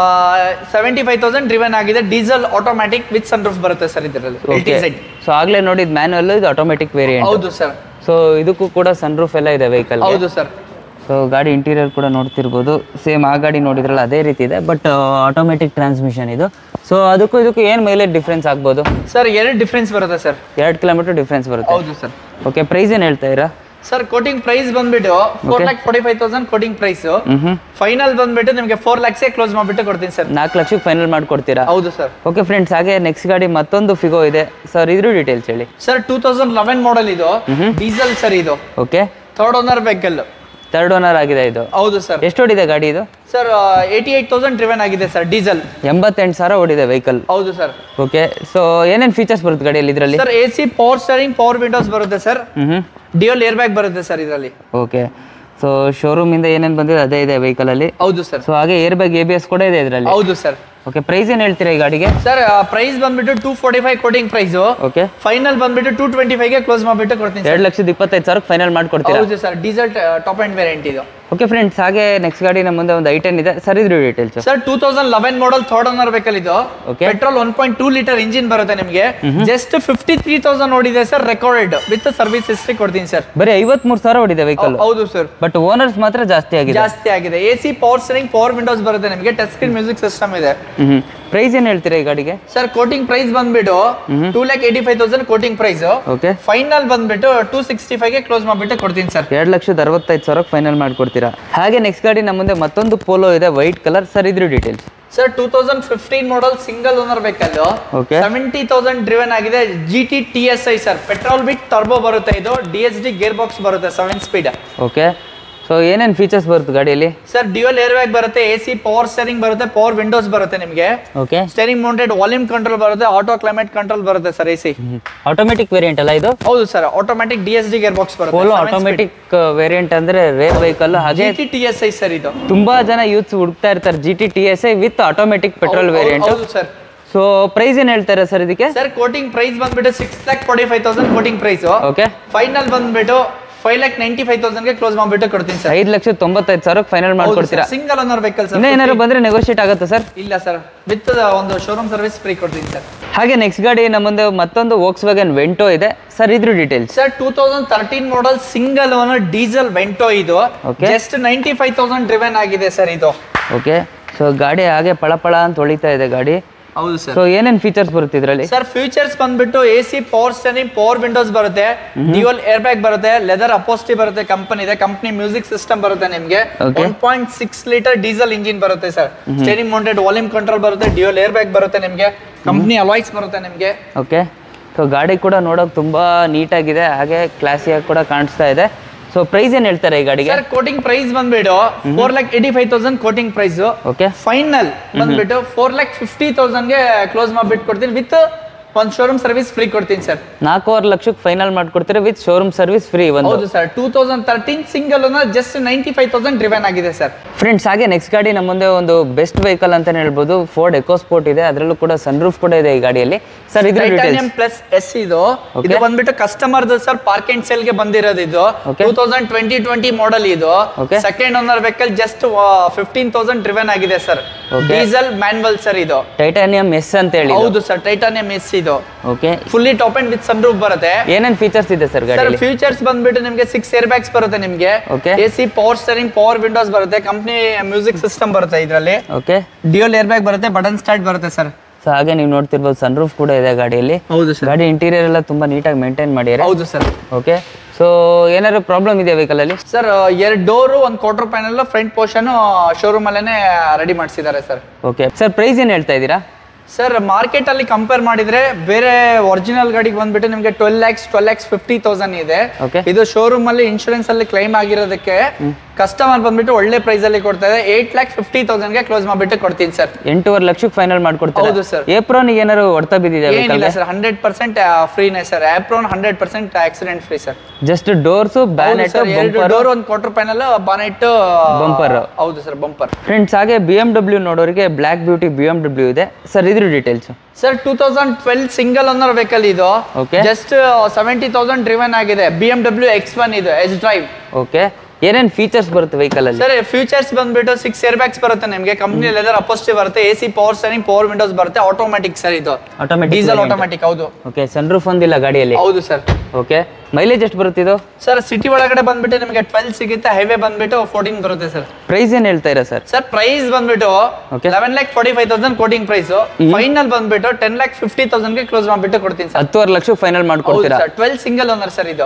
seventy five thousand driven ಆಗಿದೆ diesel automatic with sunroof ಬರುತ್ತೆ ಸರ್ ಇದರಲ್ಲಿ L T okay Z so ಆಗಲೇ ನೋಡಿದ ಮ್ಯಾನುವಲ್ ಇದು ಆಟೋಮೆಟಿಕ್ ವೇರಿಯಂಟ್ ಹೌದು ಸರ್ ಸೊ ಇದಕ್ಕೂ ಕೂಡ ಸನ್ ರೂಫ್ ಎಲ್ಲ ಇದೆ ವೆಹಿಕಲ್ ಹೌದು ಸರ್ ಸೊ ಗಾಡಿ ಇಂಟೀರಿಯರ್ ಕೂಡ ನೋಡ್ತಿರ್ಬೋದು ಸೇಮ್ ಆ ಗಾಡಿ ನೋಡಿದ್ರಲ್ಲ ಅದೇ ರೀತಿ ಇದೆ ಬಟ್ ಆಟೋಮೆಟಿಕ್ ಟ್ರಾನ್ಸ್ಮಿಷನ್ ಇದು ಸೊ ಅದಕ್ಕೂ ಇದಕ್ಕೂ ಏನು ಮೈಲೇಜ್ ಡಿಫ್ರೆನ್ಸ್ ಆಗ್ಬೋದು ಸರ್ ಎರಡು ಡಿಫ್ರೆನ್ಸ್ ಬರುತ್ತೆ ಸರ್ ಎರಡು ಕಿಲೋಮೀಟರ್ ಡಿಫ್ರೆನ್ಸ್ ಬರುತ್ತೆ ಹೌದು ಸರ್ ಓಕೆ ಪ್ರೈಸ್ ಏನು ಹೇಳ್ತಾ ಇರಾ ಸರ್ ಕೋಟಿಂಗ್ ಪ್ರೈಸ್ ಬಂದ್ಬಿಟ್ಟು four lakh forty five thousand quoting price ಹ್ಮ್ ಫೈನಲ್ ಬಂದ್ಬಿಟ್ಟು ನಿಮಗೆ ಫೋರ್ ಲ್ಯಾಕ್ಸ್ ಕ್ಲೋಸ್ ಮಾಡ್ಬಿಟ್ಟು ಕೊಡ್ತೀನಿ ಸರ್ ನಾಲ್ಕು ಲಕ್ಷಕ್ಕೆ ಫೈನಲ್ ಮಾಡ್ಕೊಡ್ತೀರಾ ಹೌದು ಸರ್ ಓಕೆ ಫ್ರೆಂಡ್ಸ್ ಹಾಗೆ ನೆಕ್ಸ್ಟ್ ಗಾಡಿ ಮತ್ತೊಂದು ಫಿಗೋ ಇದೆ ಸರ್ ಇದ್ರ ಡೀಟೇಲ್ಸ್ ಹೇಳಿ sir two thousand eleven model ಇದು ಡೀಸೆಲ್ ಸರ್ ಇದು okay third owner vehicle third owner ಆಗಿದೆ ಇದು ಹೌದು ಸರ್ ಎಷ್ಟು ಓಡಿದೆ ಗಾಡಿ ಇದು sir eighty eight thousand driven ಆಗಿದೆ ಸರ್ ಡೀಸೆಲ್ ಎಂಬತ್ತೆಂಟು ಸಾವಿರ ಓಡಿದೆ ವೆಹಿಕಲ್ ಹೌದು ಸರ್ ಓಕೆ ಸೊ ಏನೇನು ಫೀಚರ್ಸ್ ಬರುತ್ತೆ ಗಾಡಿಯಲ್ಲಿ ಇದರಲ್ಲಿ sir A C power steering power windows ಬರುತ್ತೆ ಸರ್ ಹ್ಞೂ ಡಿಯೋಲ್ ಏರ್ ಬ್ಯಾಗ್ ಬರುತ್ತೆ ಸರ್ ಇದರಲ್ಲಿ ಓಕೆ ಸೊ ಶೋರೂಮಿಂದ ಏನೇನು ಬಂದಿದೆ ಅದೇ ಇದೆ ವೆಹಿಕಲಲ್ಲಿ ಹೌದು ಸರ್ ಸೊ ಹಾಗೆ air bag A B S ಕೂಡ ಇದೆ ಇದರಲ್ಲಿ ಹೌದು ಸರ್ ಓಕೆ ಪ್ರೈಸ್ ಏನು ಹೇಳ್ತೀರಾ ಈ ಗಾಡಿಗೆ ಸರ್ ಪ್ರೈಸ್ ಬಂದ್ಬಿಟ್ಟು two forty five quoting price okay final ಬಂದ್ಬಿಟ್ಟು ಟೂ ಟ್ವೆಂಟಿ ಫೈವ್ಗೆ ಕ್ಲೋಸ್ ಮಾಡಿಬಿಟ್ಟು ಕೊಡ್ತೀನಿ ಸರ್ ಎರಡು ಲಕ್ಷದ ಇಪ್ಪತ್ತೈದು ಸಾವಿರಕ್ಕೆ ಫೈನಲ್ ಮಾಡ್ಕೊಡ್ತೀರಾ ಹೌದು sir diesel top end variant ಇದು ಓಕೆ ಫ್ರೆಂಡ್ಸ್ ಹಾಗೆ ನೆಕ್ಸ್ಟ್ ಗಾಡಿ ನಮ್ಮ ಮುಂದೆ ಒಂದು ಐಟನ್ ಇದೆ ಸರ್ ಇದ್ರ details sir two thousand eleven model third owner vehicle ಇದು Okay. Petrol one point two litre engine ಬರುತ್ತೆ ನಿಮಗೆ ಜಸ್ಟ್ ಫಿಫ್ಟಿ ತ್ರೀ ತೌಸಂಡ್ ನೋಡಿದೆ sir recorded with service history ಕೊಡ್ತೀನಿ ಸರ್ ಬರೀ ಐವತ್ಮೂರು ಸಾವಿರ ಓಡಿದೆ ವೆಹಿಕಲ್ ಹೌದು ಸರ್ ಬಟ್ ಓನರ್ಸ್ ಮಾತ್ರ ಜಾಸ್ತಿ ಆಗಿದೆ ಜಾಸ್ತಿ ಆಗಿದೆ A C power steering power windows ಬರುತ್ತೆ ನಿಮಗೆ ಟಚ್ ಸ್ಕ್ರೀನ್ ಮ್ಯೂಸಿಕ್ ಸಿಸ್ಟಮ್ ಇದೆ ಹ್ಞೂ ಪ್ರೈಸ್ ಏನು ಹೇಳ್ತೀರಾ ಈ ಗಾಡಿಗೆ ಸರ್ ಕೋಟಿಂಗ್ ಪ್ರೈಸ್ ಬಂದ್ಬಿಟ್ಟು two lakh eighty five thousand quoting price okay final ಬಂದ್ಬಿಟ್ಟು ಟೂ ಸಿಕ್ಸ್ಟಿ ಫೈವ್ಗೆ ಕ್ಲೋಸ್ ಮಾಡಿಬಿಟ್ಟು ಕೊಡ್ತೀನಿ ಸರ್ ಎರಡು ಲಕ್ಷದ ಅರವತ್ತೈದು ಸಾವಿರಕ್ಕೆ ಫೈನಲ್ ಮಾಡ್ಕೊಡ್ತೀರಾ ಹಾಗೆ ನೆಕ್ಸ್ಟ್ ಗಾಡಿ ನಮ್ಮ ಮುಂದೆ ಮತ್ತೊಂದು ಪೋಲೋ ಇದೆ ವೈಟ್ ಕಲರ್ ಸರ್ ಇದ್ರ details sir two thousand fifteen model single owner vehicle Okay. Seventy thousand driven ಆಗಿದೆ G T T S I sir petrol bit turbo ಬರುತ್ತೆ ಇದು D S D gear box ಬರುತ್ತೆ ಸೆವೆನ್ ಸ್ಪೀಡ್ ಓಕೆ ಸೊ ಏನೇನು ಫೀಚರ್ಸ್ ಬರುತ್ತೆ ಗಾಡಿಯಲ್ಲಿ ಸರ್ ಡ್ಯೂಯಲ್ ಏರ್ ಬ್ಯಾಗ್ ಬರುತ್ತೆ ಎ ಸಿ ಪವರ್ ಸ್ಟೇರಿಂಗ್ ಬರುತ್ತೆ ಪವರ್ ವಿಂಡೋಸ್ ಬರುತ್ತೆ ನಿಮಗೆ okay steering mounted volume control ಬರುತ್ತೆ ಆಟೋ ಕ್ಲೈಮೇಟ್ ಕಂಟ್ರೋಲ್ ಬರುತ್ತೆ sir A C automatic variant ಅಲ್ಲ ಇದು ಹೌದು sir automatic D S D gear box Polo ಬರುತ್ತೆ ಆಟೋಮೆಟಿಕ್ ವೇರಿಯಂಟ್ ಅಂದ್ರೆ ರೇರ್ ವೆಹಿಕಲ್ ಹಾಗೆ G T T S I sir ಇದು ತುಂಬಾ ಜನ ಯೂತ್ಸ್ ಹುಡುಕ್ತಾ ಇರ್ತಾರೆ G T T S I with automatic petrol variant ಹೌದು ಸರ್ ಸೊ ಪ್ರೈಸ್ ಏನು ಹೇಳ್ತಾರೆ ಸರ್ ಇದಕ್ಕೆ ಸರ್ ಕೋಟಿಂಗ್ ಪ್ರೈಸ್ ಬಂದ್ಬಿಟ್ಟು six lakh forty five thousand quoting price okay final ಬಂದ್ಬಿಟ್ಟು ಫೈವ್ ಲ್ಯಾಕ್ ನೈಂಟಿ ಫೈವ್ ತೌಸಂಡ್ಗೆ ಕ್ಲೋಸ್ ಮಾಡಿಬಿಟ್ಟು ಕೊಡ್ತೀನಿ ಸರ್ ಐದು ಲಕ್ಷದ ತೊಂಬತ್ತೈದು ಸಾವಿರಕ್ಕೆ ಫೈನಲ್ ಮಾಡ್ಕೊಡ್ತೀರಾ ಸಿಂಗಲ್ ಓನರ್ ವೆಹಿಕಲ್ ಸರ್ ಇನ್ನೂ ಏನಾದ್ರು ಬಂದ್ರೆ ನೆಗೋಷಿಯೇಟ್ ಆಗುತ್ತೆ ಸರ್ ಇಲ್ಲ ಸರ್ ವಿತ್ ಒಂದು ಶೋರೂಮ್ ಸರ್ವಿಸ್ ಫ್ರೀ ಕೊಡ್ತೀನಿ ಸರ್ ಹಾಗೆ ನೆಕ್ಸ್ಟ್ ಗಾಡಿ ನಮ್ಮ ಮುಂದೆ ಮತ್ತೊಂದು ವೋಕ್ಸ್ ವ್ಯಾಗನ್ ವೆಂಟೋ ಇದೆ ಸರ್ ಇದ್ರ details sir two thousand thirteen model single owner diesel Vento ಇದು Okay. Just ninety five thousand driven ಆಗಿದೆ ಸರ್ ಇದು ಓಕೆ ಸೊ ಗಾಡಿ ಹಾಗೆ ಪಳಪಳ ಅಂತ ಹೊಳಿತಾ ಇದೆ ಗಾಡಿ ಹೌದು ಸರ್ ಸೊ ಏನೇನು ಫೀಚರ್ಸ್ ಬರುತ್ತೆ ಇದರಲ್ಲಿ ಸರ್ ಫ್ಯೂಚರ್ಸ್ ಬಂದ್ಬಿಟ್ಟು A C power steering power windows ಬರುತ್ತೆ ಡ್ಯೂಯಲ್ ಏರ್ ಬ್ಯಾಗ್ ಬರುತ್ತೆ ಲೆದರ್ ಅಪೋಸ್ಟಿ ಬರುತ್ತೆ ಕಂಪನಿ ಇದೆ ಕಂಪನಿ ಮ್ಯೂಸಿಕ್ ಸಿಸ್ಟಮ್ ಬರುತ್ತೆ ನಿಮಗೆ Okay. One point six litre diesel engine ಬರುತ್ತೆ sir steering mounted volume control ಬರುತ್ತೆ ಡ್ಯೂಯಲ್ ಏರ್ ಬ್ಯಾಗ್ ಬರುತ್ತೆ ನಿಮಗೆ ಕಂಪನಿ ಅಲಾಯ್ಸ್ ಬರುತ್ತೆ ನಿಮಗೆ ಓಕೆ ಸೊ ಗಾಡಿ ಕೂಡ ನೋಡೋಕೆ ತುಂಬಾ ನೀಟಾಗಿದೆ ಹಾಗೆ ಕ್ಲಾಸಿಯಾಗಿ ಕೂಡ ಕಾಣಿಸ್ತಾ ಇದೆ ಸೊ ಪ್ರೈಸ್ ಏನು ಹೇಳ್ತಾರೆ ಈ ಗಾಡಿಗೆ ಸರ್ ಕೋಟಿಂಗ್ ಪ್ರೈಸ್ ಬಂದ್ಬಿಟ್ಟು four lakh eighty five thousand quoting price okay final ಬಂದ್ಬಿಟ್ಟು ಫೋರ್ ಲ್ಯಾಕ್ ಫಿಫ್ಟಿ ತೌಸಂಡ್ಗೆ ಕ್ಲೋಸ್ ಮಾಡ್ಬಿಟ್ಟು ಕೊಡ್ತೀನಿ ವಿತ್ ಒಂದು ಶೋರೂಮ್ ಸರ್ವಿಸ್ ಫ್ರೀ ಕೊಡ್ತೀನಿ ಸರ್ ನಾಲ್ಕೂವರೆ ಲಕ್ಷಕ್ಕೆ ಫೈನಲ್ ಮಾಡ್ಕೊಡ್ತೀರಾ ವಿತ್ ಶೋರೂಮ್ ಸರ್ವಿಸ್ ಫ್ರೀ ಒಂದು ಹೌದು sir two thousand thirteen single just ninety five thousand driven ಆಗಿದೆ ಸರ್ ಫ್ರೆಂಡ್ಸ್ ಹಾಗೆ ನೆಕ್ಸ್ಟ್ ಗಾಡಿ ನಮ್ಮ ಮುಂದೆ ಒಂದು ಬೆಸ್ಟ್ ವೆಹಿಕಲ್ ಅಂತಾನೆ ಹೇಳ್ಬೋದು ಫೋರ್ಡ್ ಎಕೋಸ್ಪೋರ್ಟ್ ಇದೆ ಅದರಲ್ಲೂ ಕೂಡ ಸನ್ರೂಫ್ ಕೂಡ ಇದೆ ಈ ಗಾಡಿಯಲ್ಲಿ ಸರ್ ಇದ್ರ ಟೈಟಾನಿಯಂ ಡೀಟೇಲ್ಸ್ ಪ್ಲಸ್ ಎಸ್ ಇದು Okay. ಇದು ಬಂದ್ಬಿಟ್ಟು customer sir park and sale ಗೆ ಬಂದಿರೋದು ಇದು Okay. Two thousand twenty twenty model ಇದು Okay. Second owner vehicle just fifteen thousand driven ಆಗಿದೆ sir Okay. Diesel manual sir ಇದು ಟೈಟಾನಿಯಂ ಎಸ್ ಅಂತ ಹೇಳಿ ಹೌದು ಸರ್ ಟೈಟಾನಿಯಂ ಎಸ್ ಇದು okay fully top end with sunroof ಬರುತ್ತೆ ಏನೇನ್ ಫೀಚರ್ಸ್ ಇದೆ ಸರ್ ಸರ್ ಗಾಡಿಯಲ್ಲಿ ಫ್ಯೂಚರ್ಸ್ ಬಂದ್ಬಿಟ್ಟು ನಿಮಗೆ ಸಿಕ್ಸ್ ಏರ್ ಬ್ಯಾಗ್ಸ್ ಬರುತ್ತೆ ನಿಮಗೆ Okay. A C power steering power windows ಬರುತ್ತೆ ಕಂಪ್ನಿ ಮ್ಯೂಸಿಕ್ ಸಿಸ್ಟಮ್ ಬರುತ್ತೆ ಇದರಲ್ಲಿ ಓಕೆ ಡಿಯೋಲ್ ಏರ್ ಬ್ಯಾಗ್ ಬರುತ್ತೆ ಬಟನ್ ಸ್ಟಾರ್ಟ್ ಬರುತ್ತೆ ಸರ್ ಸೊ ಹಾಗೆ ನೀವು ನೋಡ್ತಿರ್ಬೋದು ಸನ್ರೂಫ್ ಕೂಡ ಇದೆ ಗಾಡಿಯಲ್ಲಿ ಹೌದು ಸರ್ ಗಾಡಿ ಇಂಟೀರಿಯರ್ ಎಲ್ಲ ತುಂಬಾ ನೀಟಾಗಿ ಮೇಂಟೈನ್ ಮಾಡಿದ್ದಾರೆ ಹೌದು ಸರ್ ಓಕೆ ಸೊ ಏನಾದ್ರು ಪ್ರಾಬ್ಲಮ್ ಇದೆಯಾ ವೆಹಿಕಲ್ ಅಲ್ಲಿ ಸರ್ ಎರಡು ಡೋರು ಒಂದು quarter panel front portion showroom ಅಲ್ಲೇನೆ ರೆಡಿ ಮಾಡಿಸಿದ್ದಾರೆ ಸರ್ ಓಕೆ ಸರ್ ಪ್ರೈಸ್ ಏನು ಹೇಳ್ತಾ ಇದ್ದೀರಾ ಸರ್ ಮಾರ್ಕೆಟ್ ಅಲ್ಲಿ ಕಂಪೇರ್ ಮಾಡಿದ್ರೆ ಬೇರೆ ಒರಿಜಿನಲ್ ಗಾಡಿಗೆ ಬಂದ್ಬಿಟ್ಟು ನಿಮಗೆ twelve lakhs twelve lakhs fifty thousand ಇದೆ Okay. ಇದು ಶೋರೂಮ್ ಅಲ್ಲಿ ಇನ್ಶೂರೆನ್ಸ್ ಅಲ್ಲಿ ಕ್ಲೈಮ್ ಆಗಿರೋದಕ್ಕೆ ಕಸ್ಟಮರ್ ಬಂದ್ಬಿಟ್ಟು ಒಳ್ಳೆ ಪ್ರೈಸ್ ಅಲ್ಲಿ ಕೊಡ್ತಾ ಇದೆ ಏಟ್ ಲ್ಯಾಕ್ ಫಿಫ್ಟಿ ತೌಸಂಡ್ ಗೆ ಕ್ಲೋಸ್ ಮಾಡ್ಬಿಟ್ಟು ಕೊಡ್ತೀನಿ ಸರ್ ಎಂಟೂವರೆ ಲಕ್ಷಕ್ಕೆ ಫೈನಲ್ ಮಾಡ್ಕೊಡ್ತೀರಾ ಹೌದು sir. ಏಪ್ರೋನ್ ಏನಾದ್ರು ಹೊಡ್ತಾ ಬಿದ್ದಿದೆ ಏನಿಲ್ಲ ವೆಹಿಕಲ್ ಸರ್ ಹಂಡ್ರೆಡ್ ಪರ್ಸೆಂಟ್ ಫ್ರೀನೇ sir apron hundred percent accident free sir just doors bonnet ಎರಡು ಡೋರ್ ಒಂದು ಕ್ವಾರ್ಟರ್ ಪ್ಯಾನಲ್ ಬಾನೆಟ್ Bumper. ಹೌದು ಸರ್ ಬಂಪರ್ ಫ್ರೆಂಡ್ಸ್ ಹಾಗೆ ಬಿ ಎಮ್ ಡಬ್ಲ್ಯೂ ನೋಡೋರಿಗೆ black beauty B M W ಇದೆ ಸರ್ ಇದ್ರ details sir two thousand twelve single owner vehicle ಇದು Okay. Just seventy thousand driven ಆಗಿದೆ B M W X one ಇದು ಎಸ್ ಡ್ರೈವ್ ಓಕೆ ಏನೇನು ಫೀಚರ್ಸ್ ಬರುತ್ತೆ ವೆಹಿಕಲ್ ಅಲ್ಲಿ ಸರ್ ಫ್ಯೂಚರ್ಸ್ ಬಂದ್ಬಿಟ್ಟು ಸಿಕ್ಸ್ ಏರ್ ಬ್ಯಾಗ್ಸ್ ಬರುತ್ತೆ ನಿಮಗೆ ಕಂಪ್ನಿ ಲೆದರ್ ಅಪೋಸ್ಟಿ ಬರುತ್ತೆ A C power steering power windows ಬರುತ್ತೆ ಆಟೋಮೆಟಿಕ್ ಸರ್ ಇದು ಆಟೋಮೆಟಿಕ್ ಡೀಸೆಲ್ ಆಟೋಮೆಟಿಕ್ ಹೌದು ಓಕೆ ಸನ್ರೂಫ್ ಒಂದಿಲ್ಲ ಗಾಡಿಯಲ್ಲಿ ಹೌದು ಸರ್ ಓಕೆ ಮೈಲೇಜ್ ಎಷ್ಟು ಬರುತ್ತೆ ಇದು ಸರ್ ಸಿಟಿ ಒಳಗಡೆ ಬಂದ್ಬಿಟ್ಟು ನಿಮಗೆ ಟ್ವೆಲ್ ಸಿಗುತ್ತೆ ಹೈವೇ ಬಂದ್ಬಿಟ್ಟು ಫೋರ್ಟೀನ್ ಬರುತ್ತೆ ಸರ್ ಪ್ರೈಸ್ ಏನು ಹೇಳ್ತಾ ಇರಾ ಸರ್ ಸರ್ ಪ್ರೈಸ್ ಬಂದ್ಬಿಟ್ಟು Okay. Eleven lakh forty five thousand quoting price final ಬಂದ್ಬಿಟ್ಟು ಟೆನ್ ಲ್ಯಾಕ್ ಫಿಫ್ಟಿ ತೌಸಂಡ್ಗೆ ಕ್ಲೋಸ್ ಮಾಡ್ಬಿಟ್ಟು ಕೊಡ್ತೀನಿ ಸರ್ ಹತ್ತುವರೆ ಲಕ್ಷಕ್ಕೆ ಫೈನಲ್ ಹೌದು ಮಾಡ್ಕೊಡ್ತೀರಾ sir twelve single owner sir ಇದು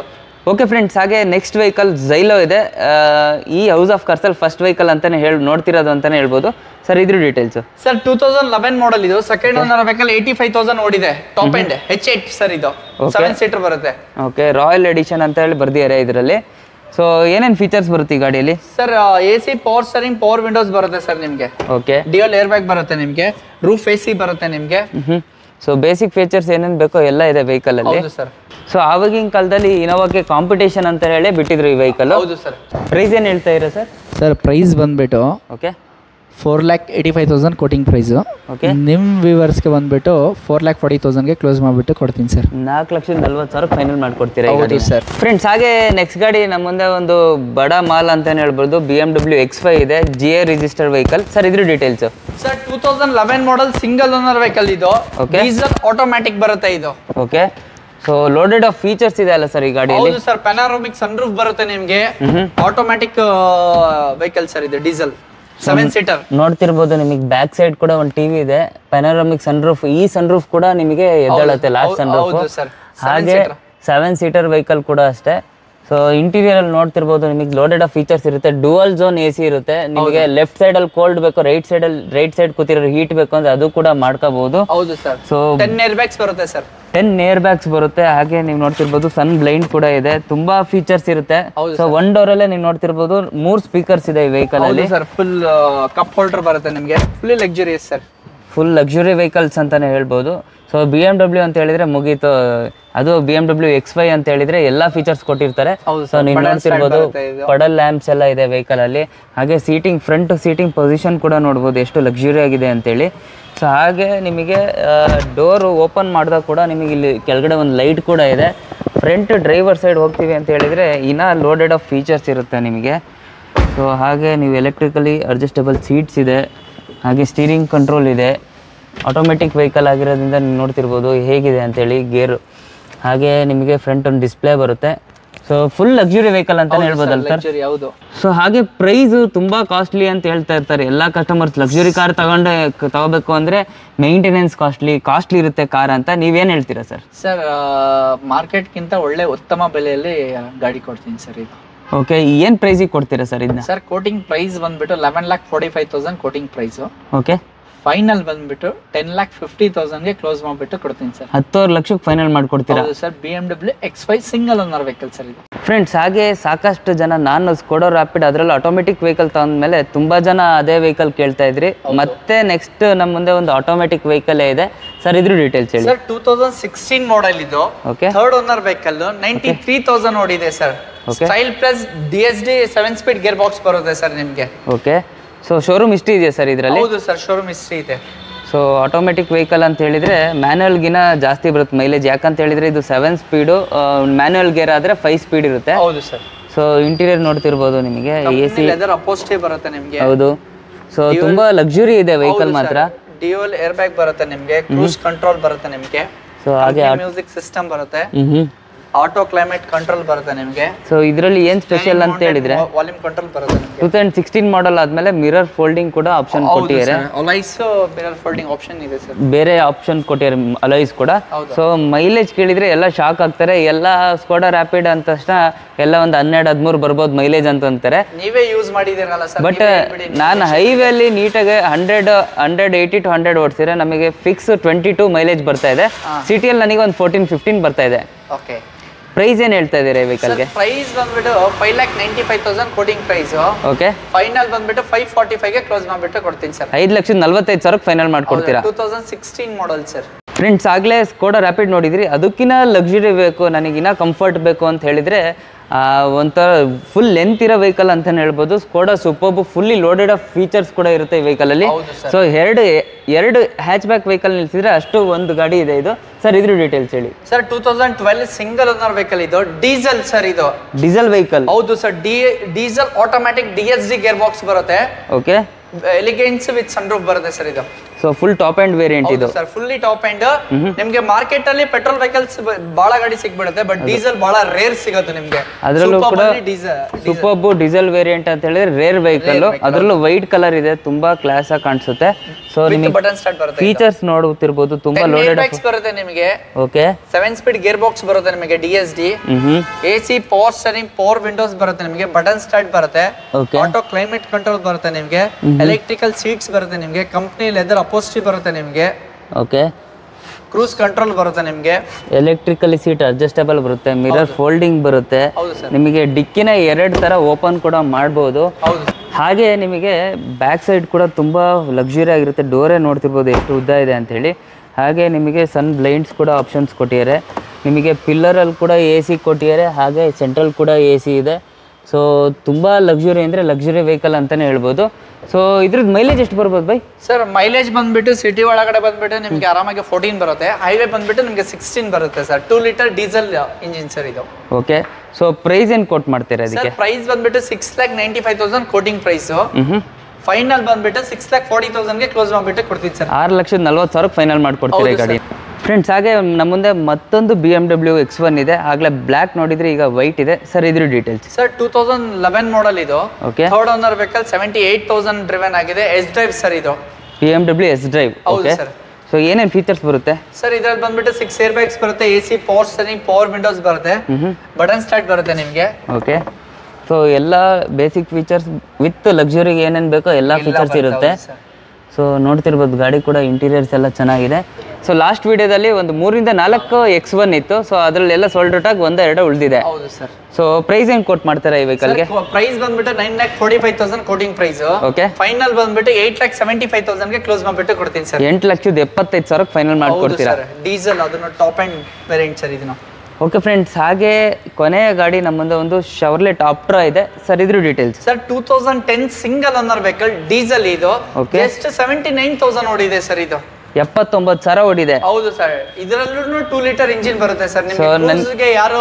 ಓಕೆ ಫ್ರೆಂಡ್ಸ್ ಹಾಗೆ ನೆಕ್ಸ್ಟ್ ವೆಹಿಕಲ್ ಝೈಲೋ ಇದೆ ಆ, ಈ ಹೌಸ್ ಆಫ್ ಕಾರ್ಸಲ್ಲಿ ಫಸ್ಟ್ ವೆಹಿಕಲ್ ಅಂತಾನೆ ಹೇಳಿ ನೋಡ್ತಿರೋದು ಅಂತಾನೆ ಹೇಳ್ಬೋದು ಸರ್ ಇದ್ರ details sir two thousand eleven model ಇದು second owner vehicle eighty five thousand ಓಡಿದೆ top end H eight sir ಇದು ಸೆವೆನ್ ಸೀಟರ್ ಬರುತ್ತೆ ಓಕೆ ರಾಯಲ್ ಎಡಿಷನ್ ಅಂತ ಹೇಳಿ ಬರ್ದಿದ್ದಾರೆ ಇದರಲ್ಲಿ ಸೊ ಏನೇನು ಫೀಚರ್ಸ್ ಬರುತ್ತೆ ಈ ಗಾಡಿಯಲ್ಲಿ sir A C power steering power windows ಬರುತ್ತೆ ಸರ್ ನಿಮಗೆ ಓಕೆ ಡಿಯಲ್ ಏರ್ ಬ್ಯಾಗ್ ಬರುತ್ತೆ ನಿಮಗೆ ರೂಫ್ ಎ ಸಿ ಬರುತ್ತೆ ನಿಮಗೆ ಹ್ಞೂ ಸೊ ಬೇಸಿಕ್ ಫೀಚರ್ಸ್ ಏನೇನು ಬೇಕೋ ಎಲ್ಲ ಇದೆ ವೆಹಿಕಲಲ್ಲಿ ಹೌದು ಸರ್ ಸೊ ಆವಾಗಿನ ಕಾಲದಲ್ಲಿ ಇನೋವಾಕ್ಕೆ ಕಾಂಪಿಟೇಷನ್ ಅಂತ ಹೇಳಿ ಬಿಟ್ಟಿದ್ರು ಈ ವೆಹಿಕಲ್ ಹೌದು ಸರ್ ಪ್ರೈಸ್ ಏನು ಹೇಳ್ತಾ ಇರೋ ಸರ್ ಸರ್ ಪ್ರೈಸ್ ಬಂದ್ಬಿಟ್ಟು okay four lakh eighty five thousand quoting price Okay. ನಿಮ್ಮ ವ್ಯೂವರ್ಸ್ಗೆ ಬಂದ್ಬಿಟ್ಟು ಫೋರ್ ಲ್ಯಾಕ್ ಫಾರ್ಟಿ ತೌಸಂಡ್ಗೆ ಕ್ಲೋಸ್ ಮಾಡಿಬಿಟ್ಟು ಕೊಡ್ತೀನಿ ಸರ್ ನಾಲ್ಕು ಲಕ್ಷದ ನಲ್ವತ್ತು ಸಾವಿರ ಫೈನಲ್ ಮಾಡ್ಕೊಡ್ತೀರಾ ಹೌದು ಸರ್ ಫ್ರೆಂಡ್ಸ್ ಹಾಗೆ ನೆಕ್ಸ್ಟ್ ಗಾಡಿ ನಮ್ಮ ಮುಂದೆ ಒಂದು ಬಡ ಮಾಲ್ ಅಂತಾನೆ ಹೇಳ್ಬೋದು B M W X five ಇದೆ G A register vehicle sir ಇದ್ರ details sir two thousand eleven model single owner vehicle ಇದು Okay. ಡೀಸೆಲ್ ಆಟೋಮ್ಯಾಟಿಕ್ ಬರುತ್ತೆ ಇದು okay so loaded of features ಇದೆ ಅಲ್ಲ ಸರ್ ಈ ಗಾಡಿಯಲ್ಲಿ ಹೌದು ಸರ್ ಪೆನಾರೋಮಿಕ್ ಸನ್ರೂಫ್ ಬರುತ್ತೆ ನಿಮಗೆ ಆಟೋಮ್ಯಾಟಿಕ್ ವೆಹಿಕಲ್ ಸರ್ ಇದು ಡೀಸೆಲ್ ಸೆವೆನ್ ಸೀಟರ್ ನೋಡ್ತಿರ್ಬೋದು ನಿಮಗೆ ಬ್ಯಾಕ್ ಸೈಡ್ ಕೂಡ ಒಂದು ಟಿವಿ ಇದೆ ಪೆನಾರಮಿಕ್ ಸನ್ರೂಫ್ ಈ ಸನ್ರೂಫ್ ಕೂಡ ನಿಮಗೆ ಎದ್ದೇಳುತ್ತೆ ಲಾಸ್ಟ್ ಸನ್ರೂಫ್ ಹೌದು sir. Seven ಹಾಗೆ seater. ಸೆವೆನ್ ಸೀಟರ್ ವೆಹಿಕಲ್ ಕೂಡ ಅಷ್ಟೇ ಸೊ ಇಂಟೀರಿಯರ್ ಅಲ್ಲಿ ನೋಡ್ತಿರ್ಬೋದು ನಿಮಗೆ ಲೋಡೆಡ್ ಆಫ್ ಫೀಚರ್ಸ್ ಇರುತ್ತೆ ಡುವಲ್ ಝೋನ್ ಎ ಸಿ ಇರುತ್ತೆ ನಿಮಗೆ ಲೆಫ್ಟ್ ಸೈಡ್ ಅಲ್ಲಿ ಕೋಲ್ಡ್ ಬೇಕು ರೈಟ್ ಸೈಡ್ ಅಲ್ಲಿ ರೈಟ್ ಸೈಡ್ ಕೂತಿರೋ ಹೀಟ್ ಬೇಕು ಅಂದ್ರೆ ಅದು ಕೂಡ ಮಾಡ್ಕೋಬಹುದು ಹೌದು sir so ten air bags ಬರುತ್ತೆ ಸರ್ ಟೆನ್ ಏರ್ ಬ್ಯಾಗ್ಸ್ ಬರುತ್ತೆ ಹಾಗೆ ನೀವು ನೋಡ್ತಿರ್ಬೋದು ಸನ್ ಬ್ಲೈಂಡ್ ಕೂಡ ಇದೆ ತುಂಬಾ ಫೀಚರ್ಸ್ ಇರುತ್ತೆ ಹೌದು ಸೊ ಒನ್ ಡೋರ್ ಅಲ್ಲೇ ನೀವು ನೋಡ್ತಿರ್ಬೋದು ಮೂರ್ ಸ್ಪೀಕರ್ಸ್ ಇದೆ ಈ ವೆಹಿಕಲ್ ಅಲ್ಲಿ ಹೌದು ಸರ್ ಫುಲ್ ಕಪ್ ಹೋಲ್ಡರ್ ಬರುತ್ತೆ ನಿಮಗೆ fully luxurious sir full luxury vehicles ಅಂತಾನೆ ಹೇಳ್ಬೋದು ಸೊ ಬಿ ಎಮ್ ಡಬ್ಲ್ಯೂ ಅಂತ ಹೇಳಿದ್ರೆ ಮುಗೀತು ಅದು B M W X Y ಅಂತ ಹೇಳಿದ್ರೆ ಎಲ್ಲಾ ಫೀಚರ್ಸ್ ಕೊಟ್ಟಿರ್ತಾರೆ ಹೌದು ಸೊ ನೀವು ನೋಡ್ತಿರ್ಬೋದು ಬರುತ್ತೆ ಇದು. ಪಡಲ್ ಲ್ಯಾಂಪ್ಸ್ ಎಲ್ಲ ಇದೆ ವೆಹಿಕಲ್ ಅಲ್ಲಿ ಹಾಗೆ ಸೀಟಿಂಗ್ ಫ್ರಂಟ್ ಸೀಟಿಂಗ್ ಪೊಸಿಷನ್ ಕೂಡ ನೋಡ್ಬೋದು ಎಷ್ಟು ಲಕ್ಸುರಿ ಆಗಿದೆ ಅಂತೇಳಿ ಸೊ ಹಾಗೆ ನಿಮಗೆ ಡೋರ್ ಓಪನ್ ಮಾಡಿದಾಗ ಕೂಡ ನಿಮಗೆ ಇಲ್ಲಿ ಕೆಳಗಡೆ ಒಂದು ಲೈಟ್ ಕೂಡ ಇದೆ ಫ್ರಂಟ್ ಡ್ರೈವರ್ ಸೈಡ್ ಹೋಗ್ತೀವಿ ಅಂತ ಹೇಳಿದ್ರೆ ಇನ್ನ ಲೋಡೆಡ್ ಆಫ್ ಫೀಚರ್ಸ್ ಇರುತ್ತೆ ನಿಮಗೆ ಸೊ ಹಾಗೆ ನೀವು ಎಲೆಕ್ಟ್ರಿಕಲಿ ಅಡ್ಜಸ್ಟಬಲ್ ಸೀಟ್ಸ್ ಇದೆ ಹಾಗೆ ಸ್ಟೀರಿಂಗ್ ಕಂಟ್ರೋಲ್ ಇದೆ ಆಟೋಮೆಟಿಕ್ ವೆಹಿಕಲ್ ಆಗಿರೋದ್ರಿಂದ ನೀವು ನೋಡ್ತಿರ್ಬೋದು ಹೇಗಿದೆ ಅಂತೇಳಿ ಗೇರು ಹಾಗೆ ನಿಮಗೆ ಫ್ರಂಟ್ ಒಂದು ಡಿಸ್ಪ್ಲೇ ಬರುತ್ತೆ ಸೊ ಫುಲ್ ಲಕ್ಸುರಿ ವೆಹಿಕಲ್ ಅಂತಾನೆ ಹೇಳ್ಬೋದಲ್ಲ ಸರ್ ಲಕ್ಸುರಿ ಹೌದು ಸೊ ಹಾಗೆ ಪ್ರೈಸ್ ತುಂಬಾ ಕಾಸ್ಟ್ಲಿ ಅಂತ ಹೇಳ್ತಾ ಇರ್ತಾರೆ ಎಲ್ಲಾ ಕಸ್ಟಮರ್ಸ್ ಲಕ್ಸುರಿ ಕಾರ್ ತಗೊಂಡೆ ಕ- ತಗೋಬೇಕು ಅಂದ್ರೆ ಮೇಂಟೆನೆನ್ಸ್ ಕಾಸ್ಟ್ಲಿ ಕಾಸ್ಟ್ಲಿ ಇರುತ್ತೆ ಕಾರ್ ಅಂತ ನೀವೇನ್ ಹೇಳ್ತೀರಾ ಸರ್ ಸರ್ ಮಾರ್ಕೆಟ್ಗಿಂತ ಒಳ್ಳೆ ಉತ್ತಮ ಬೆಲೆಯಲ್ಲಿ ಗಾಡಿ ಕೊಡ್ತೀನಿ ಸರ್ ಇದು ಓಕೆ ಏನ್ ಪ್ರೈಸಿಗೆ ಕೊಡ್ತೀರಾ ಸರ್ ಇದನ್ನ ಸರ್ ಕೋಟಿಂಗ್ ಪ್ರೈಸ್ ಬಂದ್ಬಿಟ್ಟು eleven lakh forty five thousand quoting price okay final ಬಂದ್ಬಿಟ್ಟು ಟೆನ್ ಲ್ಯಾಕ್ ಫಿಫ್ಟಿ ತೌಸಂಡ್ಗೆ ಕ್ಲೋಸ್ ಮಾಡಿಬಿಟ್ಟು ಕೊಡ್ತೀನಿ ಸರ್ ಹತ್ತುವರೆ ಲಕ್ಷಕ್ಕೆ ಫೈನಲ್ ಮಾಡ್ಕೊಡ್ತೀರಾ ಹೌದು sir B M W X Y single owner vehicle sir ಇದು ಫ್ರೆಂಡ್ಸ್ ಹಾಗೆ ಸಾಕಷ್ಟು ಜನ ನಾನು ಸ್ಕೋಡೋ ರ್ಯಾಪಿಡ್ ಅದರಲ್ಲಿ ಆಟೋಮೆಟಿಕ್ ವೆಹಿಕಲ್ ತಗೊಂಡ್ಮೇಲೆ ತುಂಬಾ ಜನ ಅದೇ ವೆಹಿಕಲ್ ಕೇಳ್ತಾ ಇದ್ರಿ ಮತ್ತೆ ನೆಕ್ಸ್ಟ್ ನಮ್ಮ ಮುಂದೆ ಒಂದು ಆಟೋಮೆಟಿಕ್ ವೆಹಿಕಲ್ ಇದೆ ಸರ್ ಇದ್ರ ಡೀಟೇಲ್ಸ್ ಹೇಳಿ sir two thousand sixteen model ಇದು okay third owner vehicle ninety three thousand ಓಡಿದೆ sir style plus D S D seven speed gear box ಬರುತ್ತೆ ಸರ್ ನಿಮಗೆ ಓಕೆ ಸೊ ಶೋರೂಮ್ ಇಷ್ಟು ಇದೆಯಾ ಸರ್ ಇದರಲ್ಲಿ ಹೌದು ಸರ್ ಶೋರೂಮ್ ಹಿಸ್ಟ್ರಿ ಇದೆ ಸೊ ಆಟೋಮೆಟಿಕ್ ವೆಹಿಕಲ್ ಅಂತ ಹೇಳಿದ್ರೆ ಮ್ಯಾನ್ಯಲ್ಗಿನ ಜಾಸ್ತಿ ಬರುತ್ತೆ ಮೈಲೇಜ್ ಯಾಕಂತ ಹೇಳಿದ್ರೆ ಇದು ಸೆವೆನ್ ಸ್ಪೀಡು ಮ್ಯಾನ್ಯಲ್ ಗೇರ್ ಆದರೆ ಫೈವ್ ಸ್ಪೀಡ್ ಇರುತ್ತೆ ಹೌದು ಸರ್ ಸೊ ಇಂಟೀರಿಯರ್ ನೋಡ್ತಿರ್ಬೋದು ನಿಮಗೆ ಎ ಸಿ ಲೆದರ್ ಅಪೋಸ್ಟೇ ಬರುತ್ತೆ ನಿಮಗೆ ಹೌದು ಸೊ ತುಂಬಾ ಲಕ್ಸುರಿ ಇದೆ ವೆಹಿಕಲ್ ಮಾತ್ರ ಡಿಯೋಲ್ ಏರ್ ಬ್ಯಾಗ್ ಬರುತ್ತೆ ನಿಮಗೆ ಕ್ರೂಸ್ ಕಂಟ್ರೋಲ್ ಬರುತ್ತೆ ನಿಮಗೆ ಸೊ ಹಾಗೆ ಮ್ಯೂಸಿಕ್ ಸಿಸ್ಟಮ್ ಬರುತ್ತೆ ಹ್ಮ್ ಆಟೋ ಕ್ಲೈಮೇಟ್ ಕಂಟ್ರೋಲ್ ಬರುತ್ತೆ ನಿಮಗೆ ಸೊ ಇದರಲ್ಲಿ ಏನ್ ಸ್ಪೆಷಲ್ ಅಂತ ಹೇಳಿದ್ರೆ ವಾಲ್ಯೂಮ್ ಕಂಟ್ರೋಲ್ ಬರುತ್ತೆ ನಿಮಗೆ ಟೂ ತೌಸಂಡ್ ಸಿಕ್ಸ್ಟೀನ್ ಮಾಡಲ್ ಆದ್ಮೇಲೆ ಮಿರರ್ ಫೋಲ್ಡಿಂಗ್ ಕೂಡ ಆಪ್ಷನ್ ಕೊಟ್ಟಿದ್ದಾರೆ ಅಲೈಸ್ ಮಿರರ್ ಫೋಲ್ಡಿಂಗ್ ಆಪ್ಷನ್ ಇದೆ ಸರ್ ಬೇರೆ ಆಪ್ಷನ್ ಕೊಟ್ಟಿದ್ದಾರೆ ಅಲೈಸ್ ಕೂಡ ಸೊ ಮೈಲೇಜ್ ಕೇಳಿದ್ರೆ ಎಲ್ಲ ಶಾಕ್ ಆಗ್ತಾರೆ ಎಲ್ಲ ಸ್ಕೋಡಾ ರ್ಯಾಪಿಡ್ ಅಂತ ತಕ್ಷಣ ಎಲ್ಲ ಒಂದು ಹನ್ನೆರಡು ಹದಿಮೂರು ಬರ್ಬೋದು ಮೈಲೇಜ್ ಅಂತ ಅಂತಾರೆ ನೀವೇ ಯೂಸ್ ಮಾಡಿದಿರಲ್ಲ ಸರ್ ಬಟ್ ನಾನು ಹೈವೇಲಿ ನೀಟಾಗಿ hundred hundred eighty to hundred ಓಡಿಸಿದ್ರೆ ನಮಗೆ ಫಿಕ್ಸ್ ಟ್ವೆಂಟಿ ಟು ಮೈಲೇಜ್ ಬರ್ತಾ ಇದೆ ಸಿಟಿಯಲ್ಲಿ ನನಗೆ ಒಂದು ಫೋರ್ಟೀನ್ ಫಿಫ್ಟೀನ್ ಬರ್ತಾ ಇದೆ ಓಕೆ ಪ್ರೈಸ್ ಏನು ಹೇಳ್ತಾ ಇದ್ದೀರಾ ಈ ವೆಹಿಕಲ್ಗೆ ಪ್ರೈಸ್ ಬಂದ್ಬಿಟ್ಟು five lakh ninety five thousand quoting price okay final ಬಂದ್ಬಿಟ್ಟು ಫೈವ್ ಫಾರ್ಟಿ ಫೈವ್ಗೆ ಕ್ಲೋಸ್ ಮಾಡಿಬಿಟ್ಟು ಕೊಡ್ತೀನಿ ಸರ್ ಐದು ಲಕ್ಷದ ನಲ್ವತ್ತೈದು ಸಾವಿರಕ್ಕೆ ಫೈನಲ್ ಮಾಡ್ಕೊಡ್ತೀರಾ two thousand sixteen model sir friends ಆಗಲೇ ಸ್ಕೋಡಾ ರ್ಯಾಪಿಡ್ ನೋಡಿದ್ರಿ ಅದಕ್ಕಿಂತ ಲಕ್ಸುರಿ ಬೇಕು ನನಗಿನ್ನ ಕಂಫರ್ಟ್ ಬೇಕು ಅಂತ ಹೇಳಿದ್ರೆ ಆ, ಒಂಥರ ಫುಲ್ ಲೆಂತ್ ಇರೋ ವೆಹಿಕಲ್ ಅಂತಾನೆ ಹೇಳ್ಬೋದು Skoda Superb fully loaded of features ಕೂಡ ಇರುತ್ತೆ ಈ ವೆಹಿಕಲಲ್ಲಿ ಹೌದು ಸೊ ಎರಡು ಎರಡು ಹ್ಯಾಚ್ ಬ್ಯಾಕ್ ವೆಹಿಕಲ್ ನಿಲ್ಸಿದ್ರೆ ಅಷ್ಟು ಒಂದು ಗಾಡಿ ಇದೆ ಇದು ಸರ್ ಇದ್ರ ಡೀಟೇಲ್ಸ್ ಹೇಳಿ sir two thousand twelve single owner vehicle ಇದು ಡೀಸೆಲ್ ಸರ್ ಇದು ಡೀಸೆಲ್ ವೆಹಿಕಲ್ ಹೌದು sir D diesel automatic D S D gear box ಬರುತ್ತೆ ಓಕೆ ಎಲಿಗೆನ್ಸ್ ವಿತ್ ಸನ್ರೂಫ್ ಬರುತ್ತೆ ಸರ್ ಇದು so full top end variant ಇದು ಸರ್ ಫುಲ್ಲಿ ಟಾಪ್ ಅಂಡ್ ನಿಮ್ಗೆ ಮಾರ್ಕೆಟ್ ಅಲ್ಲಿ ಪೆಟ್ರೋಲ್ ವೆಹಿಕಲ್ಸ್ ಬಹಳ ಗಾಡಿ ಸಿಗ್ಬಿಡುತ್ತೆ ಬಟ್ ಡೀಸೆಲ್ ಬಹಳ ರೇರ್ ಸಿಗುತ್ತೆ ನಿಮ್ಗೆ ಅದ್ರಲ್ಲೂ ಕೂಡ ಡೀಸೆಲ್ ಸೂಪರ್ಬು ಡೀಸೆಲ್ ವೇರಿಯಂಟ್ ಅಂತ ಹೇಳಿದ್ರೆ ರೇರ್ ವೆಹಿಕಲ್ ಅದರಲ್ಲೂ ವೈಟ್ ಕಲರ್ ಇದೆ ತುಂಬಾ ಕ್ಲಾಸ್ ಆಗಿ ಕಾಣಿಸುತ್ತೆ ಸೊ ನಿಮಗೆ ಬಟನ್ ಸ್ಟಾರ್ಟ್ ಬರುತ್ತೆ ಫೀಚರ್ಸ್ ನೋಡುತ್ತಿರ್ಬೋದು ತುಂಬಾ ಲೋಡೆಡ್ ಬ್ಯಾಗ್ಸ್ ಬರುತ್ತೆ ನಿಮಗೆ okay seven speed gear box ಬರುತ್ತೆ ನಿಮಗೆ D S D hmm A C power steering power windows ಬರುತ್ತೆ ನಿಮಗೆ ಬಟನ್ ಸ್ಟಾರ್ಟ್ ಬರುತ್ತೆ ಓಕೆ ಆಟೋ ಕ್ಲೈಮೇಟ್ ಕಂಟ್ರೋಲ್ ಬರುತ್ತೆ ನಿಮಗೆ ಎಲೆಕ್ಟ್ರಿಕಲ್ ಸೀಟ್ಸ್ ಬರುತ್ತೆ ನಿಮಗೆ ಕಂಪ್ನಿ ಲೆದರ್ ಅಪೋಸ್ಟಿ ಬರುತ್ತೆ ನಿಮಗೆ ಓಕೆ ಕ್ರೂಸ್ ಕಂಟ್ರೋಲ್ ಬರುತ್ತೆ ನಿಮಗೆ ಎಲೆಕ್ಟ್ರಿಕಲಿ ಸೀಟ್ ಅಡ್ಜಸ್ಟಬಲ್ ಬರುತ್ತೆ ಮಿರರ್ ಫೋಲ್ಡಿಂಗ್ ಬರುತ್ತೆ ಹೌದು ಸರ್ ನಿಮಗೆ ಡಿಕ್ಕಿನ ಎರಡು ಥರ ಓಪನ್ ಕೂಡ ಮಾಡ್ಬೋದು ಹೌದು ಹಾಗೆ ನಿಮಗೆ ಬ್ಯಾಕ್ ಸೈಡ್ ಕೂಡ ತುಂಬ ಲಕ್ಸುರಿ ಆಗಿರುತ್ತೆ ಡೋರೇ ನೋಡ್ತಿರ್ಬೋದು ಎಷ್ಟು ಉದ್ದ ಇದೆ ಅಂಥೇಳಿ ಹಾಗೆ ನಿಮಗೆ ಸನ್ ಬ್ಲೈಂಡ್ಸ್ ಕೂಡ ಆಪ್ಷನ್ಸ್ ಕೊಟ್ಟಿದ್ದಾರೆ ನಿಮಗೆ ಪಿಲ್ಲರಲ್ಲಿ ಕೂಡ ಎ ಸಿ ಕೊಟ್ಟಿದ್ದಾರೆ ಹಾಗೆ ಸೆಂಟ್ರಲ್ ಕೂಡ ಎ ಸಿ ಇದೆ ಸೊ ತುಂಬ ಲಕ್ಸುರಿ ಅಂದರೆ ಲಕ್ಸುರಿ ವೆಹಿಕಲ್ ಅಂತಲೇ ಹೇಳ್ಬೋದು ಸೊ ಇದ್ರದ್ದು ಮೈಲೇಜ್ ಎಷ್ಟು ಬರ್ಬೋದು ಬೈ ಸರ್ ಮೈಲೇಜ್ ಬಂದ್ಬಿಟ್ಟು ಸಿಟಿ ಒಳಗಡೆ ಬಂದ್ಬಿಟ್ಟು ನಿಮಗೆ ಆರಾಮಾಗಿ ಫೋರ್ಟೀನ್ ಬರುತ್ತೆ ಹೈವೇ ಬಂದ್ಬಿಟ್ಟು ನಿಮಗೆ ಸಿಕ್ಸ್ಟೀನ್ ಬರುತ್ತೆ sir two litre diesel engine sir ಇದು ಓಕೆ ಸೊ ಪ್ರೈಸ್ ಏನು ಕೊಟ್ ಮಾಡ್ತೀರಾ ಅದಕ್ಕೆ ಸರ್ ಪ್ರೈಸ್ ಬಂದ್ಬಿಟ್ಟು six lakh ninety five thousand quoting price ಹ್ಞೂ ಫೈನಲ್ ಬಂದ್ಬಿಟ್ಟು ಸಿಕ್ಸ್ ಲ್ಯಾಕ್ ಫೋರ್ಟಿ ತೌಸಂಡ್ಗೆ ಕ್ಲೋಸ್ ಮಾಡ್ಬಿಟ್ಟು ಕೊಡ್ತೀನಿ ಸರ್ ಆರು ಲಕ್ಷದ ನಲ್ವತ್ತು ಸಾವಿರಕ್ಕೆ ಫೈನಲ್ ಮಾಡ್ಕೊಡ್ತೀರಾ ಈ ಗಾಡಿ ಫ್ರೆಂಡ್ಸ್ ಹಾಗೆ ನಮ್ಮ ಮುಂದೆ ಮತ್ತೊಂದು B M W X one ಇದೆ ಆಗಲೇ ಬ್ಲ್ಯಾಕ್ ನೋಡಿದ್ರೆ ಈಗ ವೈಟ್ ಇದೆ ಸರ್ ಇದ್ರ details sir two thousand eleven model ಇದು okay third owner vehicle seventy eight thousand driven ಆಗಿದೆ ಎಸ್ ಡ್ರೈವ್ ಸರ್ ಇದು B M W S drive ಹೌದು ಓಕೆ ಸರ್ ಸೊ ಏನೇನು ಫೀಚರ್ಸ್ ಬರುತ್ತೆ ಸರ್ ಇದ್ರಲ್ಲಿ ಬಂದ್ಬಿಟ್ಟು ಸಿಕ್ಸ್ ಏರ್ ಬ್ಯಾಗ್ಸ್ ಬರುತ್ತೆ A C power steering power windows ಬರುತ್ತೆ ಹ್ಞೂ ಬಟನ್ ಸ್ಟಾರ್ಟ್ ಬರುತ್ತೆ ನಿಮಗೆ ಓಕೆ ಸೊ ಎಲ್ಲ ಬೇಸಿಕ್ ಫೀಚರ್ಸ್ ವಿತ್ ಲಕ್ಸುರಿಗೆ ಏನೇನು ಬೇಕೋ ಎಲ್ಲ ಫೀಚರ್ಸ್ ಇರುತ್ತೆ ಸೊ ನೋಡ್ತಿರ್ಬೋದು ಗಾಡಿ ಕೂಡ ಇಂಟೀರಿಯರ್ಸ್ ಎಲ್ಲ ಚೆನ್ನಾಗಿದೆ ಸೊ ಲಾಸ್ಟ್ ವಿಡಿಯೋದಲ್ಲಿ ಒಂದು ಮೂರಿಂದ ನಾಲ್ಕು ಎಕ್ಸ್ ಒನ್ ಇತ್ತು ಸೊ ಅದರಲ್ಲೆಲ್ಲ ಸೋಲ್ಡ್ ಔಟ್ ಆಗಿ ಒಂದು ಎರಡು ಉಳಿದಿದೆ ಹೌದು ಸರ್ ಸೊ ಪ್ರೈಸ್ ಏನು ಕೊಟ್ ಮಾಡ್ತಾರೆ ಈ ವೆಹಿಕಲ್ಗೆ ಪ್ರೈಸ್ ಬಂದ್ಬಿಟ್ಟು nine lakh forty five thousand quoting price okay final ಬಂದ್ಬಿಟ್ಟು ಏಟ್ ಲ್ಯಾಕ್ ಸೆವೆಂಟಿ ಫೈವ್ ತೌಸಂಡ್ಗೆ ಕ್ಲೋಸ್ ಮಾಡ್ಬಿಟ್ಟು ಕೊಡ್ತೀನಿ ಸರ್ ಎಂಟು ಲಕ್ಷದ ಎಪ್ಪತ್ತೈದು ಸಾವಿರಕ್ಕೆ ಫೈನಲ್ ಹೌದು ಮಾಡ್ಕೊಡ್ತೀರಾ ಸರ್ ಡೀಸೆಲ್ ಅದನ್ನು ಟಾಪ್ ಅಂಡ್ ವೇರಿಯಂಟ್ ಸರ್ ಇದನ್ನು ಓಕೆ ಫ್ರೆಂಡ್ಸ್ ಹಾಗೆ ಕೊನೆಯ ಗಾಡಿ ನಮ್ಮ ಮುಂದೆ ಒಂದು ಶವರ್ಲೆಟ್ ಆಪ್ಟ್ರಾ ಇದೆ ಸರ್ ಇದ್ರ details sir two thousand ten single owner vehicle diesel ಇದು Okay. ಎಷ್ಟು ಸೆವೆಂಟಿ ನೈನ್ ತೌಸಂಡ್ ಓಡಿದೆ ಸರ್ ಇದು ಎಪ್ಪತ್ತೊಂಬತ್ತು ಸಾವಿರ ಓಡಿದೆ ಹೌದು ಸರ್ ಇದರಲ್ಲೂ ಟೂ ಲೀಟರ್ ಇಂಜಿನ್ ಬರುತ್ತೆ ಸರ್ So, ನನ್- ನಿಮಗೆ ಯಾರು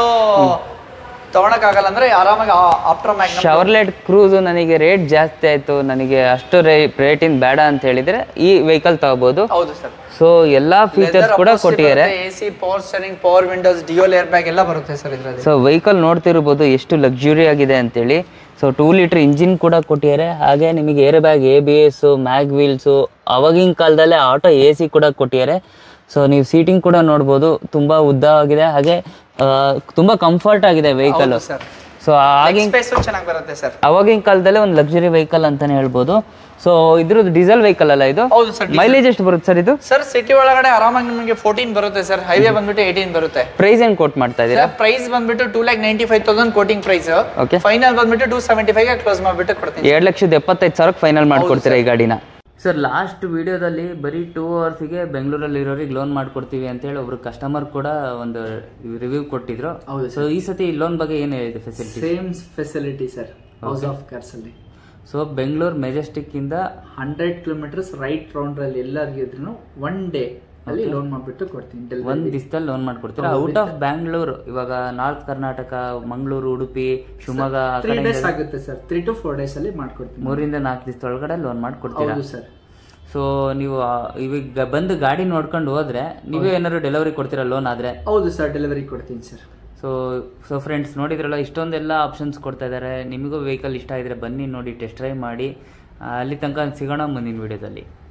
ತಗೊಳಕ್ಕಾಗಲ್ಲ ಅಂದ್ರೆ ಆರಾಮಾಗಿ ಆಫ್ಟರ್ ಮ್ಯಾಗ್ನಮ್ ಶವರ್ಲೆಟ್ ಕ್ರೂಸು ನನಗೆ ರೇಟ್ ಜಾಸ್ತಿ ಆಯಿತು ನನಗೆ ಅಷ್ಟು ರೇ ರೇಟಿಂದ ಬೇಡ ಅಂತ ಹೇಳಿದರೆ ಈ ವೆಹಿಕಲ್ ತಗೋಬೋದು ಹೌದು ಸರ್ ಸೊ ಎಲ್ಲ ಫೀಚರ್ಸ್ ಕೂಡ ಕೊಟ್ಟಿದ್ದಾರೆ A C power steering power windows dual air bag ಎಲ್ಲ ಬರುತ್ತೆ ಸರ್ ಇದರಲ್ಲಿ ಸೊ ವೆಹಿಕಲ್ ನೋಡ್ತಿರ್ಬೋದು ಎಷ್ಟು ಲಕ್ಸುರಿ ಆಗಿದೆ ಅಂತೇಳಿ ಸೊ ಟೂ ಲೀಟರ್ ಇಂಜಿನ್ ಕೂಡ ಕೊಟ್ಟಿದ್ದಾರೆ ಹಾಗೆ ನಿಮಗೆ air bag A B S mag wheels ಅವಾಗಿನ ಕಾಲದಲ್ಲೇ ಆಟೋ ಎ ಸಿ ಕೂಡ ಕೊಟ್ಟಿದ್ದಾರೆ ಸೊ ನೀವು ಸೀಟಿಂಗ್ ಕೂಡ ನೋಡ್ಬೋದು ತುಂಬ ಉದ್ದ ಆಗಿದೆ ಹಾಗೆ ಆ, ತುಂಬ ಕಂಫರ್ಟ್ ಆಗಿದೆ ವೆಹಿಕಲ್ ಸರ್ ಸೊ ಆಗಿನ ಸ್ಪೇಸ್ ಚೆನ್ನಾಗಿ ಬರುತ್ತೆ ಸರ್ ಅವಾಗಿನ ಕಾಲದಲ್ಲೇ ಒಂದು ಲಕ್ಸುರಿ ವೆಹಿಕಲ್ ಅಂತಾನೆ ಹೇಳ್ಬೋದು ಸೊ ಇದ್ರದ್ದು ಡೀಸೆಲ್ ವೆಹಿಕಲ್ ಅಲ್ಲ ಇದು ಹೌದು ಸರ್ ಮೈಲೇಜ್ ಎಷ್ಟು ಬರುತ್ತೆ ಸರ್ ಇದು ಸರ್ ಸಿಟಿ ಒಳಗಡೆ ಆರಾಮಾಗಿ ನಿಮಗೆ ಫೋರ್ಟೀನ್ ಬರುತ್ತೆ ಸರ್ ಹೈವೇ ಬಂದ್ಬಿಟ್ಟು ಏಯ್ಟೀನ್ ಬರುತ್ತೆ ಪ್ರೈಸ್ ಏನು ಕೊಟ್ ಮಾಡ್ತಾ ಇದ್ದೀರಾ ಪ್ರೈಸ್ ಬಂದ್ಬಿಟ್ಟು two lakh ninety five thousand quoting price okay final ಬಂದ್ಬಿಟ್ಟು ಟೂ ಸೆವೆಂಟಿ ಫೈವ್ ಕ್ಲೋಸ್ ಮಾಡ್ಬಿಟ್ಟು ಕೊಡ್ತೀನಿ ಎರಡು ಲಕ್ಷದ ಎಪ್ಪತ್ತೈದು ಸಾವಿರಕ್ಕೆ ಫೈನಲ್ ಮಾಡ್ಕೊಡ್ತೀರಾ ಈ ಗಾಡಿನ ಸರ್ ಲಾಸ್ಟ್ ವಿಡಿಯೋದಲ್ಲಿ ಬರೀ ಟೂ ಅವರ್ಸಿಗೆ ಬೆಂಗಳೂರಲ್ಲಿ ಇರೋರಿಗೆ ಲೋನ್ ಮಾಡ್ಕೊಡ್ತೀವಿ ಅಂತೇಳಿ ಒಬ್ರು ಕಸ್ಟಮರ್ ಕೂಡ ಒಂದು ರಿವ್ಯೂ ಕೊಟ್ಟಿದ್ರು ಹೌದು ಸೊ ಈ ಸತಿ ಲೋನ್ ಬಗ್ಗೆ ಏನು ಹೇಳಿದೆ facility same facility sir house of cars ಅಲ್ಲಿ ಸೊ ಬೆಂಗಳೂರು ಮೆಜೆಸ್ಟಿಕ್ ಇಂದ ಹಂಡ್ರೆಡ್ ಕಿಲೋಮೀಟರ್ಸ್ ರೈಟ್ ರೌಂಡ್ ಅಲ್ಲಿ ಎಲ್ಲರಿಗಿದ್ರು ಒನ್ ಡೇ ಅಲ್ಲಿ ಲೋನ್ ಮಾಡ್ಬಿಟ್ಟು ಕೊಡ್ತೀನಿ ಒಂದ್ ದಿವಸದಲ್ಲಿ ಲೋನ್ ಮಾಡ್ಕೊಡ್ತೀರಾ ಔಟ್ ಆಫ್ ಬ್ಯಾಂಗ್ಳೂರ್ ಇವಾಗ ನಾರ್ತ್ ಕರ್ನಾಟಕ ಮಂಗಳೂರು ಉಡುಪಿ ಶಿವಮೊಗ್ಗ ಆ ತ್ರೀ ಕಡೆ ಡೇಸ್ ಆಗುತ್ತೆ sir three to four days ಅಲ್ಲಿ ಮಾಡ್ಕೊಡ್ತೀನಿ ಮೂರಿಂದ ನಾಲ್ಕು ದಿವಸದೊಳಗಡೆ ಲೋನ್ ಮಾಡ್ಕೊಡ್ತೀರಾ ಹೌದು ಸರ್ ಸೊ ನೀವು ಆ, ಇವಾಗ ಬಂದು ಗಾಡಿ ನೋಡ್ಕೊಂಡು ಹೋದ್ರೆ ನೀವೇ ಏನಾದ್ರು ಡೆಲಿವರಿ ಕೊಡ್ತೀರಾ ಲೋನ್ ಆದ್ರೆ ಹೌದು ಸರ್ ಡೆಲಿವರಿ ಕೊಡ್ತೀನಿ ಸರ್ ಸೊ ಸೊ ಫ್ರೆಂಡ್ಸ್ ನೋಡಿದ್ರಲ್ಲ ಇಷ್ಟೊಂದೆಲ್ಲ ಆಪ್ಷನ್ಸ್ ಕೊಡ್ತಾ ಇದ್ದಾರೆ ನಿಮಗೂ ವೆಹಿಕಲ್ ಇಷ್ಟ ಆಗಿದ್ರೆ ಬನ್ನಿ ನೋಡಿ ಟೆಸ್ಟ್ ಡ್ರೈವ್ ಮಾಡಿ ಆ, ಅಲ್ಲಿ ತನಕ ಸಿಗೋಣ ಮುಂದಿನ ವಿಡಿಯೋದಲ್ಲಿ